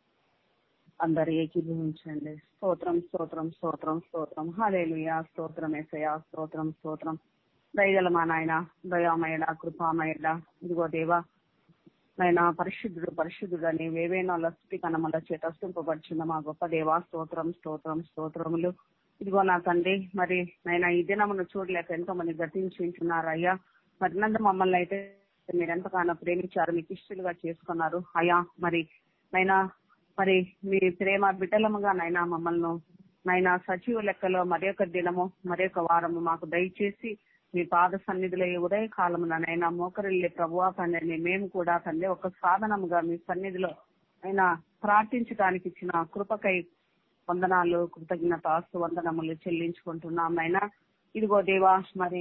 అందరు ఏకీభవించండి స్తోత్రం స్తోత్రం స్తోత్రం స్తోత్రం హలేలుయా స్తోత్రం ఎసయా స్తోత్రం స్తోత్రం దయగల మా నాయన దయామయడ కృపామయడ ఇదిగో దేవా నాయన పరిశుద్ధుడు పరిశుద్ధుడు అని వేవేనాల స్థితి కనమల చేత స్థింపబడుచున్న మా గొప్ప దేవా స్తోత్రం స్తోత్రం స్తోత్రములు ఇదిగో నా తండ్రి మరి నాయన ఈ దినమును చూడలేక ఎంతో మంది గతించున్నారు అయ్యా మరి నందు మమ్మల్ని అయితే మీరు ఎంతగానో ప్రేమించారు మీకు ఇష్టలుగా చేసుకున్నారు అయ్యా మరి నైనా మరి మీ ప్రేమ బిడ్డలముగా నైనా మమ్మల్ని నైనా సజీవ లెక్కలో మరి ఒక దినము మరి ఒక వారము మాకు దయచేసి మీ పాద సన్నిధిలో ఈ ఉదయ కాలమున నైనా మోకరిల్లి ప్రభువా తండ్రిని మేము కూడా తండ్రి ఒక సాధనముగా మీ సన్నిధిలో అయినా ప్రార్థించడానికి ఇచ్చిన కృపకై వందనాలు కృతజ్ఞత ఆస్తు వందనములు చెల్లించుకుంటున్నాం అయినా ఇదిగో దేవా మరి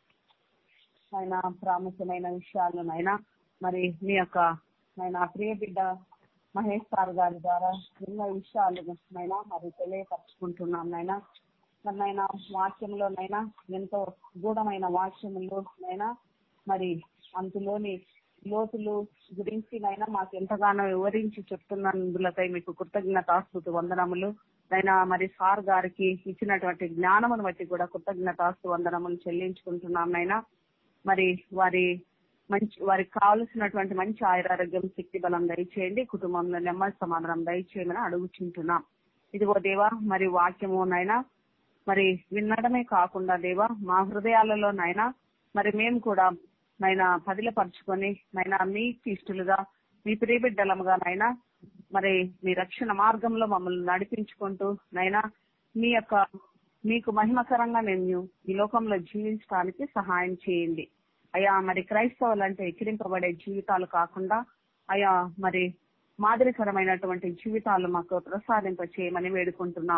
ఆయన ప్రాముఖ్యమైన విషయాలను నైనా మరి మీ యొక్క నైనా ప్రియ బిడ్డ మహేష్ సార్ గారి ద్వారా ఎన్నో విషయాలు నైనా మరి తెలియపరచుకుంటున్నాం నైనా మరి నైనా వాక్యంలో నైనా ఎంతో గూఢమైన వాక్యములు నైనా మరి అందులోని లోతులు గురించి నైనా మాకు ఎంతగానో వివరించి చెప్తున్నందులకై మీకు కృతజ్ఞతాస్తుతి వందనములు నైనా మరి సార్ గారికి ఇచ్చినటువంటి జ్ఞానమును బట్టి కూడా కృతజ్ఞతాస్తు వందనములు చెల్లించుకుంటున్నాం నైనా మరి వారి మంచి వారికి కావలసినటువంటి మంచి ఆయురారోగ్యం శక్తి బలం దయచేయండి కుటుంబంలో నెమ్మది సమాధానం దయచేయమని అడుగుచుంటున్నాం ఇదిగో దేవా మరి వాక్యము నైనా మరి వినడమే కాకుండా దేవా మా హృదయాలలో నైనా మరి మేము కూడా నైనా పదిలపరుచుకొని నైనా మీ ఇష్టలుగా మీ ప్రియబిడ్డలముగా నైనా మరి మీ రక్షణ మార్గంలో మమ్మల్ని నడిపించుకుంటూ నైనా మీ యొక్క మీకు మహిమకరంగా మేము ఈ లోకంలో జీవించడానికి సహాయం చేయండి అయా మరి క్రైస్తవులంటే ఎక్కిరింపబడే జీవితాలు కాకుండా అయా మరి మాదిరికరమైనటువంటి జీవితాలు మాకు ప్రసాదింప చేయమని వేడుకుంటున్నాం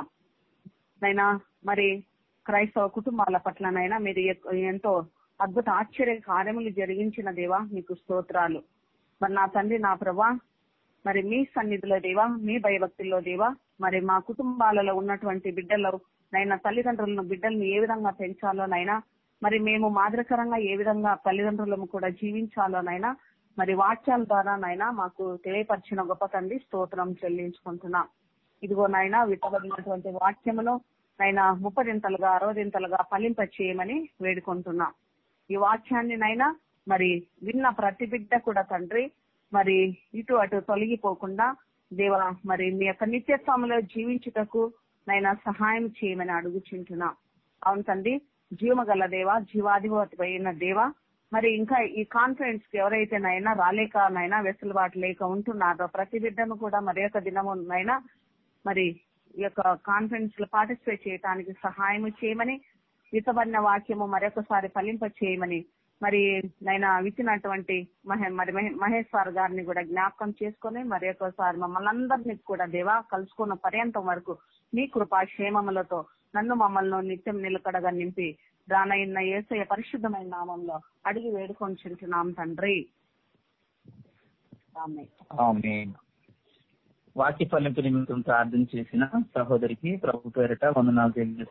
నైనా మరి క్రైస్తవ కుటుంబాల పట్లనైనా మీరు ఎక్- ఎంతో అద్భుత ఆశ్చర్య కార్యములు జరిగించిన దేవా మీకు స్తోత్రాలు మరి నా తండ్రి నా ప్రభా మరి మీ సన్నిధిలో దేవా మీ భయభక్తుల్లో దేవా మరి మా కుటుంబాలలో ఉన్నటువంటి బిడ్డలు నైనా తల్లిదండ్రులను బిడ్డలను ఏ విధంగా పెంచాలో నైనా మరి మేము మాదిరికరంగా ఏ విధంగా తల్లిదండ్రులను కూడా జీవించాలోనైనా మరి వాక్యాల ద్వారా నైనా మాకు తెలియపరిచిన గొప్ప తండ్రి స్తోత్రం చెల్లించుకుంటున్నాం ఇదిగో నాయన విత్తబడినటువంటి వాక్యమును నైనా ముప్పదింతలుగా అరవదింతలుగా ఫలింప చేయమని వేడుకుంటున్నాం ఈ వాక్యాన్ని నైనా మరి విన్న ప్రతి బిడ్డ కూడా తండ్రి మరి ఇటు అటు తొలగిపోకుండా దేవా మరి మీ యొక్క నిత్యత్వంలో జీవించుటకు నైనా సహాయం చేయమని అడుగుచుంటున్నాం అవును తండ్రి జీవమగల దేవ జీవాధిపతి అయిన దేవ మరి ఇంకా ఈ కాన్ఫరెన్స్ కి ఎవరైతే నైనా రాలేక నైనా వెసులుబాటు లేక ఉంటున్నారో ప్రతి బిడ్డను కూడా మరి యొక్క దినము నైనా మరి ఈ యొక్క కాన్ఫరెన్స్ లో పార్టిసిపేట్ చేయడానికి సహాయం చేయమని విత్తబడిన వాక్యము మరొకసారి ఫలింప చేయమని మరి నైనా విచ్చినటువంటి మహే మరి మహే- మహేష్ సార్ గారిని కూడా జ్ఞాపకం చేసుకొని మరి ఒకసారి మమ్మల్ని అందరినీ కూడా దేవా కలుసుకున్న పర్యంతం వరకు మీ కృపా క్షేమములతో నన్ను మమ్మల్ని నిత్యం నిలకడగా నింపి రానయ్య ఏసయ్య పరిశుద్ధమైన నామంలో అడిగి వేడుకొని చుంటున్నాం తండ్రి ఆమె ఆమేన్. వాక్య ఫలింపు నిమిత్తం ప్రార్థన చేసిన సహోదరికి ప్రభు పేరిట వందనాలు తెలియజేస్తున్నాను